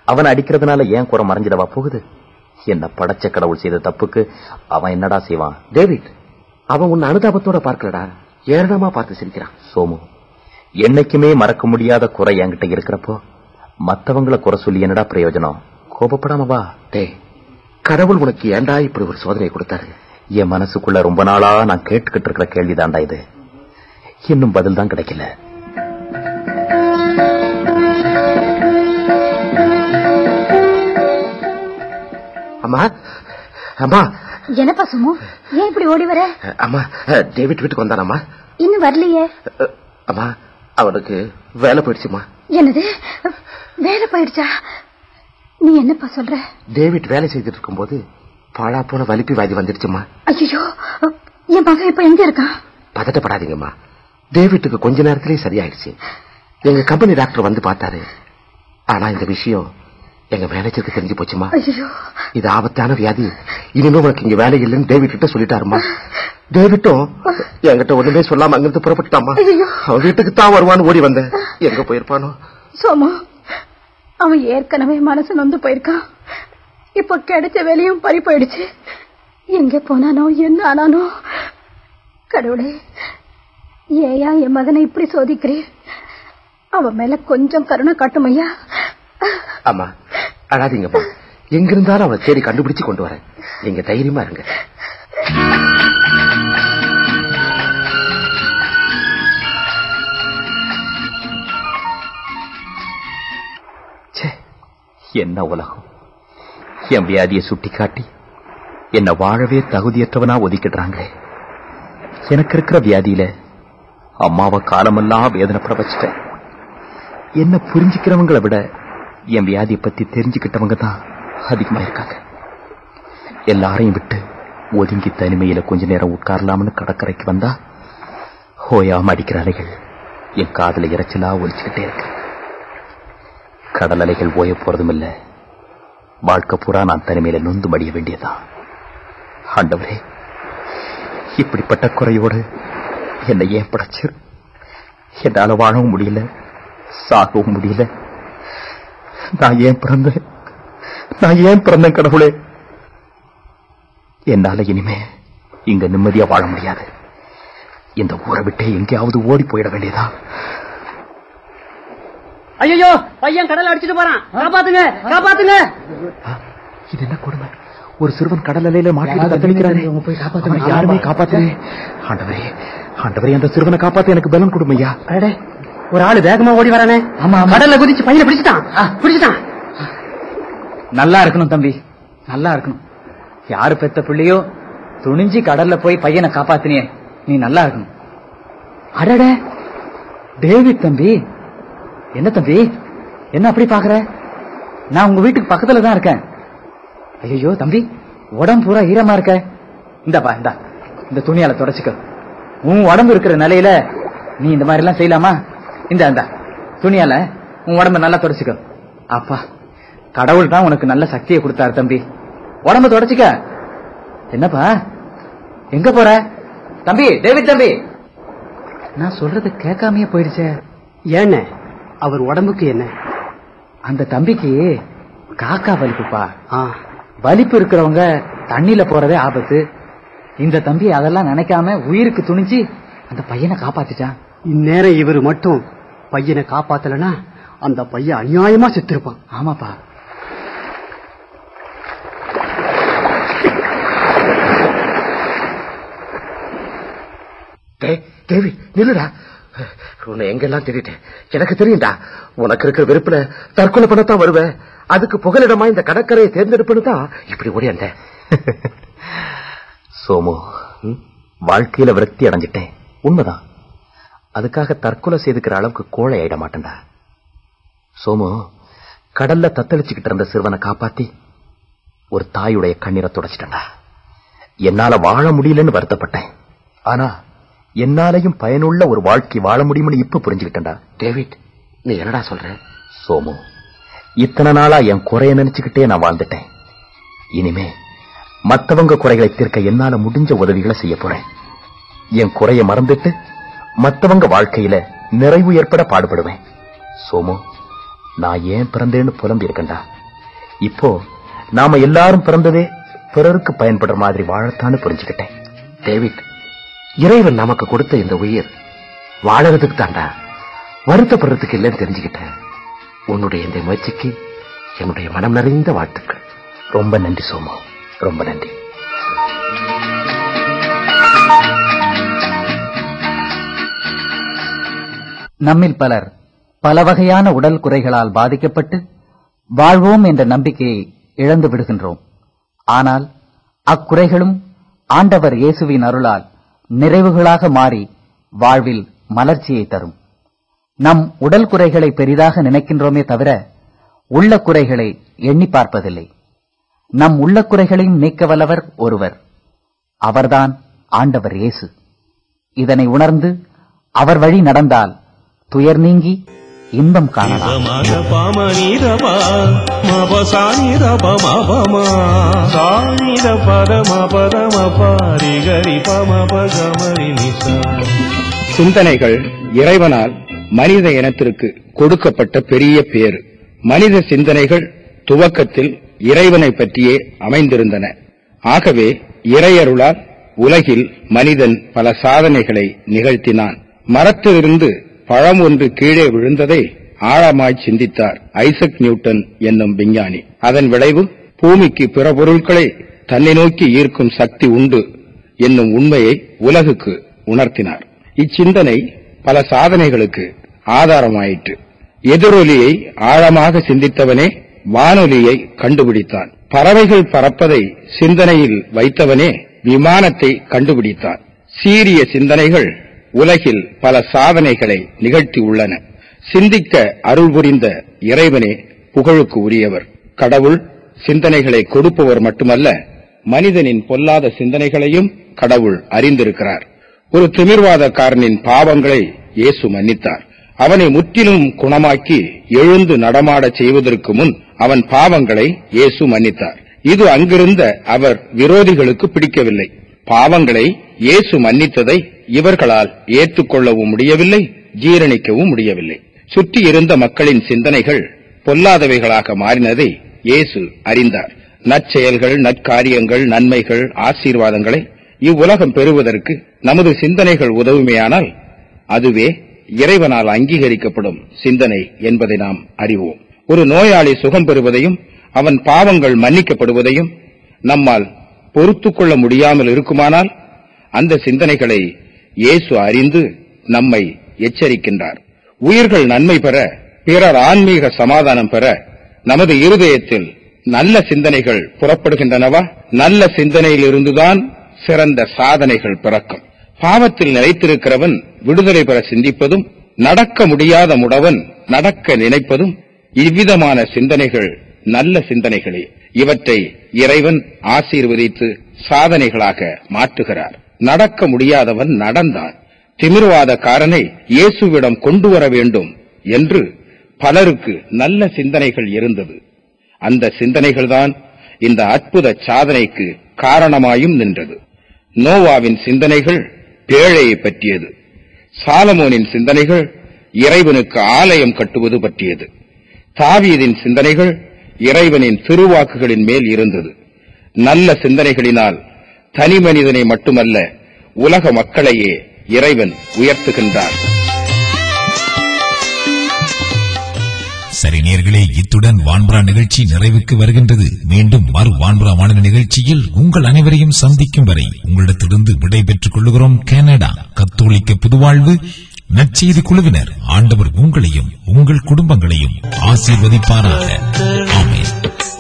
அவனை அடிக்கிறதுனால ஏன் குறை மறைஞ்சிடவா போகுது என்ன படைச்ச கடவுள் செய்த தப்புக்கு அவன் என்னடா செய்வான் டேவிட் அவன் உன்னை அனுதாபத்தோட பார்க்கலடா ஏரணமா பார்த்து சிரிக்கிறான் சோமு என்னைக்குமே மறக்க முடியாத குறை என்கிட்ட இருக்கிறப்போ மத்தவங்கள குறை சொல்லி என்னடா பிரயோஜனம் கோபப்படாம வா டேய் கடவுள் உனக்கு ஏன்டா இப்படி ஒரு சோதனை கொடுத்தாரு என் மனசுக்குள்ள ரொம்ப நாளா நான் கேட்டுக்கிட்டு இருக்கிற கேள்விதான்டா இது இன்னும் பதில் தான் கிடைக்கல அம்மா அம்மா என்னப்பா சுமு ஏன் இப்படி ஓடி வர அம்மா டேவிட் வீட்டுக்கு வந்தானம்மா இன்னும் வரலையே அம்மா அவனுக்கு வேலை போயிடுச்சுமா என்னது வேலை போயிடுச்சா நீ என்னப்பா சொல்ற டேவிட் வேலை செய்துட்டு இருக்கும்போது பாழா போன வலிப்பி வாதி வந்துடுச்சுமா ஐயோ என் மகன் இப்ப எங்க இருக்கான் பதட்டப்படாதீங்கம்மா டேவிட்டுக்கு கொஞ்ச நேரத்திலேயே சரியாயிடுச்சு எங்க கம்பெனி டாக்டர் வந்து பார்த்தாரு ஆனா இந்த விஷயம் எங்க மேனேஜருக்கு தெரிஞ்சு போச்சுமா ஐயோ இது ஆபத்தான வியாதி இனிமே உனக்கு இங்க வேலை இல்லைன்னு டேவிட் கிட்ட சொல்லிட்டாருமா டேவிட்டும் என்கிட்ட ஒண்ணுமே சொல்லாம அங்கிருந்து புறப்பட்டுட்டாமா அவன் வீட்டுக்கு தான் வருவான்னு ஓடி வந்தேன் எங்க போயிருப்பானோ சோமு அவன் ஏற்கனவே மனசு நொந்து போயிருக்கான் இப்போ கிடைச்ச வேலையும் பறி போயிடுச்சு எங்க போனானோ என்ன ஆனானோ கடவுளே ஏயா என் மகனை இப்படி சோதிக்கிறேன் அவன் மேல கொஞ்சம் கருணை காட்டும் ஐயா ஆமா அழாதீங்கம்மா எங்க இருந்தாலும் அவனை தேடி கண்டுபிடிச்சு கொண்டு வரேன் நீங்க தைரியமா இருங்க என்ன உலகம் என் வியாதியை சுட்டி காட்டி என்ன வாழவே தகுதியற்றவனா ஒதுக்கிடுறாங்களே எனக்கு இருக்கிற வியாதியில அம்மாவை காலமெல்லாம் வேதனைப்பட வச்சுட்டேன் என்ன புரிஞ்சுக்கிறவங்களை விட என் வியாதியை பத்தி தெரிஞ்சுக்கிட்டவங்க தான் அதிகமா இருக்காங்க எல்லாரையும் விட்டு ஒதுங்கி தனிமையில கொஞ்ச நேரம் உட்காரலாம்னு கடற்கரைக்கு வந்தா ஹோயாம அடிக்கிற அலைகள் என் காதுல இறைச்சலா ஒலிச்சுக்கிட்டே இருக்கு கடல் அலைகள் ஓய போறதும் இல்ல வாழ்க்கை பூரா நான் தனிமையில நொந்து மடிய வேண்டியதான் ஆண்டவரே இப்படிப்பட்ட குறையோடு என்னை ஏன் படைச்சு என்னால வாழவும் முடியல சாகவும் முடியல நான் ஏன் பிறந்தேன் நான் ஏன் பிறந்தேன் கடவுளே என்னால இனிமே இங்க நிம்மதியா வாழ முடியாது இந்த ஊரை விட்டே எங்கேயாவது ஓடி போயிட வேண்டியதா ஐயோ பையன் கடல் அடிச்சிட்டு போறான் காப்பாத்துங்க காப்பாத்துங்க இது என்ன கொடுமை ஒரு சிறுவன் கடல் அலையில மாட்டிட்டு தத்தளிக்கிறானே அவனை யாருமே காப்பாத்துறே ஆண்டவரே ஆண்டவரே அந்த சிறுவனை காப்பாத்த எனக்கு பலன் கொடுமையா அடடே ஒரு ஆளு வேகமா ஓடி வரானே ஆமா கடல்ல குதிச்சு பையனை பிடிச்சிட்டான் பிடிச்சிட்டான் நல்லா இருக்கணும் தம்பி நல்லா இருக்கணும் யாரு பெத்த பிள்ளையோ துணிஞ்சு கடல்ல போய் பையனை காப்பாத்தினியே நீ நல்லா இருக்கணும் அடட டேவிட் தம்பி என்ன தம்பி என்ன அப்படி பாக்குற நான் உங்க வீட்டுக்கு பக்கத்துல தான் இருக்கேன் ஐயோ தம்பி உடம்பு பூரா ஈரமா இருக்க இந்தாப்பா இந்தா இந்த துணியால தொடச்சுக்க உன் உடம்பு இருக்கிற நிலையில நீ இந்த மாதிரி எல்லாம் செய்யலாமா இந்த இந்த துணியால உன் உடம்ப நல்லா தொடச்சுக்க அப்பா கடவுள் தான் உனக்கு நல்ல சக்தியை கொடுத்தாரு தம்பி உடம்ப தொடச்சுக்க என்னப்பா எங்க போற தம்பி டேவிட் தம்பி நான் சொல்றது கேட்காமயே போயிடுச்சே ஏன்னு அவர் உடம்புக்கு என்ன அந்த தம்பிக்கு காக்கா வலிப்புப்பா வலிப்பு இருக்கிறவங்க தண்ணியில போறதே ஆபத்து இந்த தம்பி அதெல்லாம் நினைக்காம உயிருக்கு துணிஞ்சு அந்த பையனை காப்பாத்திட்டான் இந்நேரம் இவர் மட்டும் பையனை காப்பாத்தலனா அந்த பையன் அநியாயமா செத்திருப்பான் ஆமாப்பா டேய், தேவி நில்லுடா உன்னை எங்கெல்லாம் தேடிட்டேன் எனக்கு தெரியும்டா உனக்கு இருக்கிற வெறுப்புல தற்கொலை பண்ணத்தான் வருவேன் அதுக்கு புகலிடமா இந்த கடற்கரையை தேர்ந்தெடுப்புன்னு தான் இப்படி ஓடியாந்தேன் சோமு ம், வாழ்க்கையில விரக்தி அடைஞ்சிட்டேன் உண்மைதான் அதுக்காக தற்கொலை செய்துக்கிற அளவுக்கு கோழை ஆயிட மாட்டேன்டா சோமு கடல்ல தத்தளிச்சுக்கிட்டு இருந்த சிறுவனை காப்பாத்தி ஒரு தாயுடைய கண்ணீரை தொடச்சிட்டேன்டா என்னால வாழ முடியலன்னு வருத்தப்பட்டேன் ஆனா என்னாலையும் பயனுள்ள ஒரு வாழ்க்கை வாழ முடியும்னு இப்ப புரிஞ்சுக்கிட்டேன்டா டேவிட் நீ என்னடா சொல்ற சோமு இத்தனை நாளா என் குறைய நினைச்சுக்கிட்டே நான் வாழ்ந்துட்டேன் இனிமே மத்தவங்க குறைகளை தீர்க்க என்னால முடிஞ்ச உதவிகளை செய்ய போறேன் என் குறைய மறந்துட்டு மத்தவங்க வாழ்க்கையில நிறைவு ஏற்பட பாடுபடுவேன் சோமு நான் ஏன் பிறந்தேன்னு புலம்பி இருக்கேன்டா இப்போ நாம எல்லாரும் பிறந்ததே பிறருக்கு பயன்படுற மாதிரி வாழத்தான்னு புரிஞ்சுக்கிட்டேன் டேவிட் இறைவன் நமக்கு கொடுத்த இந்த உயிர் வாழறதுக்கு தாண்டா வருத்தப்படுறதுக்கு இல்லைன்னு தெரிஞ்சுக்கிட்டேன் உன்னுடைய இந்த முயற்சிக்கு என்னுடைய மனம் நிறைந்த வாழ்த்துக்கள் ரொம்ப நன்றி சோமு ரொம்ப நன்றி நம்மில் பலர் பல வகையான உடல் குறைகளால் பாதிக்கப்பட்டு வாழ்வோம் என்ற நம்பிக்கையை இழந்து விடுகின்றோம் ஆனால் அக்குறைகளும் ஆண்டவர் இயேசுவின் அருளால் நிறைவுகளாக மாறி வாழ்வில் மலர்ச்சியை தரும் நம் உடல் குறைகளை பெரிதாக நினைக்கின்றோமே தவிர உள்ள குறைகளை எண்ணி பார்ப்பதில்லை நம் உள்ள குறைகளையும் நீக்க வல்லவர் ஒருவர் அவர்தான் ஆண்டவர் இயேசு இதனை உணர்ந்து அவர் வழி நடந்தால் துயர் நீங்கி இன்பம் காணலாம் మగ పమ నీరప మప సానిరప మపమ సానిర పరమ పరమ పారి గరి పమ పగమరి నిస சிந்தனைகள் இறைவனால் மனித இனத்திற்கு கொடுக்கப்பட்ட பெரிய பேறு மனித சிந்தனைகள் துவக்கத்தில் இறைவனை பற்றியே அமைந்திருந்தன ஆகவே இறையருளால் உலகில் மனிதன் பல சாதனைகளை நிகழ்த்தினான் மரத்திலிருந்து பழம் ஒன்று கீழே விழுந்ததை ஆழமாய் சிந்தித்தார் ஐசக் நியூட்டன் என்னும் விஞ்ஞானி அதன் விளைவு பூமிக்கு பிற பொருட்களை தன்னை நோக்கி ஈர்க்கும் சக்தி உண்டு என்னும் உண்மையை உலகுக்கு உணர்த்தினார் இச்சிந்தனை பல சாதனைகளுக்கு ஆதாரமாயிற்று எதிரொலியை ஆழமாக சிந்தித்தவனே வானொலியை கண்டுபிடித்தான் பறவைகள் பறப்பதை சிந்தனையில் வைத்தவனே விமானத்தை கண்டுபிடித்தான் சீரிய சிந்தனைகள் உலகில் பல சாதனைகளை நிகழ்த்தி உள்ளன சிந்திக்க அருள் புரிந்த இறைவனே புகழுக்கு உரியவர் கடவுள் சிந்தனைகளை கொடுப்பவர் மட்டுமல்ல மனிதனின் பொல்லாத சிந்தனைகளையும் கடவுள் அறிந்திருக்கிறார் ஒரு திமிர்வாதக்காரனின் பாவங்களை இயேசு மன்னித்தார் அவனை முற்றிலும் குணமாக்கி எழுந்து நடமாடச் செய்வதற்கு முன் அவன் பாவங்களை இயேசு மன்னித்தார் இது அங்கிருந்த அவர் விரோதிகளுக்கு பிடிக்கவில்லை பாவங்களை இயேசு மன்னித்ததை இவர்களால் ஏற்றுக்கொள்ளவும் முடியவில்லை ஜீரணிக்கவும் முடியவில்லை சுற்றி இருந்த மக்களின் சிந்தனைகள் பொல்லாதவைகளாக மாறினதை இயேசு அறிந்தார் நற்செயல்கள் நற்காரியங்கள் நன்மைகள் ஆசீர்வாதங்களை இவ்வுலகம் பெறுவதற்கு நமது சிந்தனைகள் உதவுமையானால் அதுவே இறைவனால் அங்கீகரிக்கப்படும் சிந்தனை என்பதை நாம் அறிவோம் ஒரு நோயாளி சுகம் பெறுவதையும் அவன் பாவங்கள் மன்னிக்கப்படுவதையும் நம்மால் பொறுத்துக் கொள்ள முடியாமல் இருக்குமானால் அந்த சிந்தனைகளை இயேசு அறிந்து நம்மை எச்சரிக்கின்றார் உயிர்கள் நன்மை பெற பிறர் ஆன்மீக சமாதானம் பெற நமது இருதயத்தில் நல்ல சிந்தனைகள் புறப்படுகின்றனவா நல்ல சிந்தனையிலிருந்துதான் சிறந்த சாதனைகள் பிறக்கும் பாவத்தில் நிலைத்திருக்கிறவன் விடுதலை பெற சிந்திப்பதும் நடக்க முடியாத முடவன் நடக்க நினைப்பதும் இவ்விதமான சிந்தனைகள் நல்ல சிந்தனைகளே இவற்றை இறைவன் ஆசீர்வதித்து சாதனைகளாக மாற்றுகிறார் நடக்க முடியாதவன் நடந்தான் திமிர்வாதக்காரனை இயேசுவிடம் கொண்டு வர வேண்டும் என்று பலருக்கு நல்ல சிந்தனைகள் இருந்தது அந்த சிந்தனைகள்தான் இந்த அற்புத சாதனைக்கு காரணமாயும் நின்றது நோவாவின் சிந்தனைகள் பேழையை பற்றியது சாலமோனின் சிந்தனைகள் இறைவனுக்கு ஆலயம் கட்டுவது பற்றியது தாவீதின் சிந்தனைகள் இறைவனின் திருவாக்குகளின் மேல் இருந்தது நல்ல சிந்தனைகளினால் தனி மனிதனை மட்டுமல்ல உலக மக்களையே இறைவன் உயர்த்துகின்றார் சரி நேர்களே இத்துடன் வான்பரா நிகழ்ச்சி நிறைவுக்கு வருகின்றது மீண்டும் மறு வான்பரா வானொலி நிகழ்ச்சியில் உங்கள் அனைவரையும் சந்திக்கும் வரை உங்களிடத்திலிருந்து விடை பெற்றுக் கொள்கிறோம் கனடா கத்தோலிக்க புதுவாழ்வு நற்செய்தி குழுவினர் ஆண்டவர் உங்களையும் உங்கள் குடும்பங்களையும் ஆசீர்வதிப்பாராக ஆமென்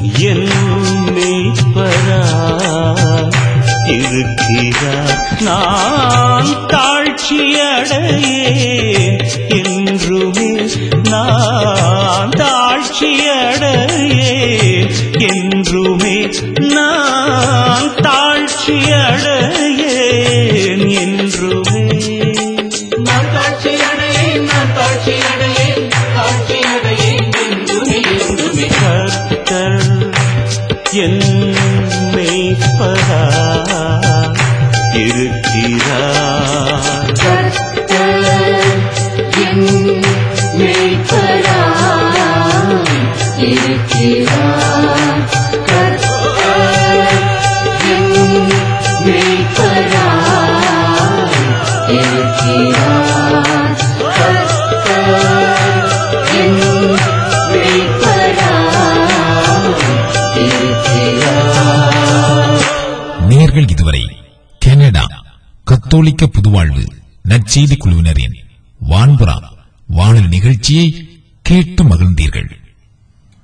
இருக்கிறார் நான் தாழ்ச்சியடையேன் என்றுமே நான் தாழ்ச்சியடையேன் என்றுமே நான் தாழ்ச்சியடையேன் என்றுமே நான் தாழ்ச்சியடையேன் நான் தாழ்ச்சியடையேன் தாழ்ச்சியடையேன் என்றுமே என்றுமே கர்த்தர் என் மேய்ப்பரா இருக்கிறார் மேய்ப்பராய் இருக்கிறார் நேர்கள் இதுவரை கனடா கத்தோலிக்க புதுவாழ்வு நற்செய்தி குழுவினரின் வான்புறா வானொலி நிகழ்ச்சியை கேட்டு மகிழ்ந்தீர்கள்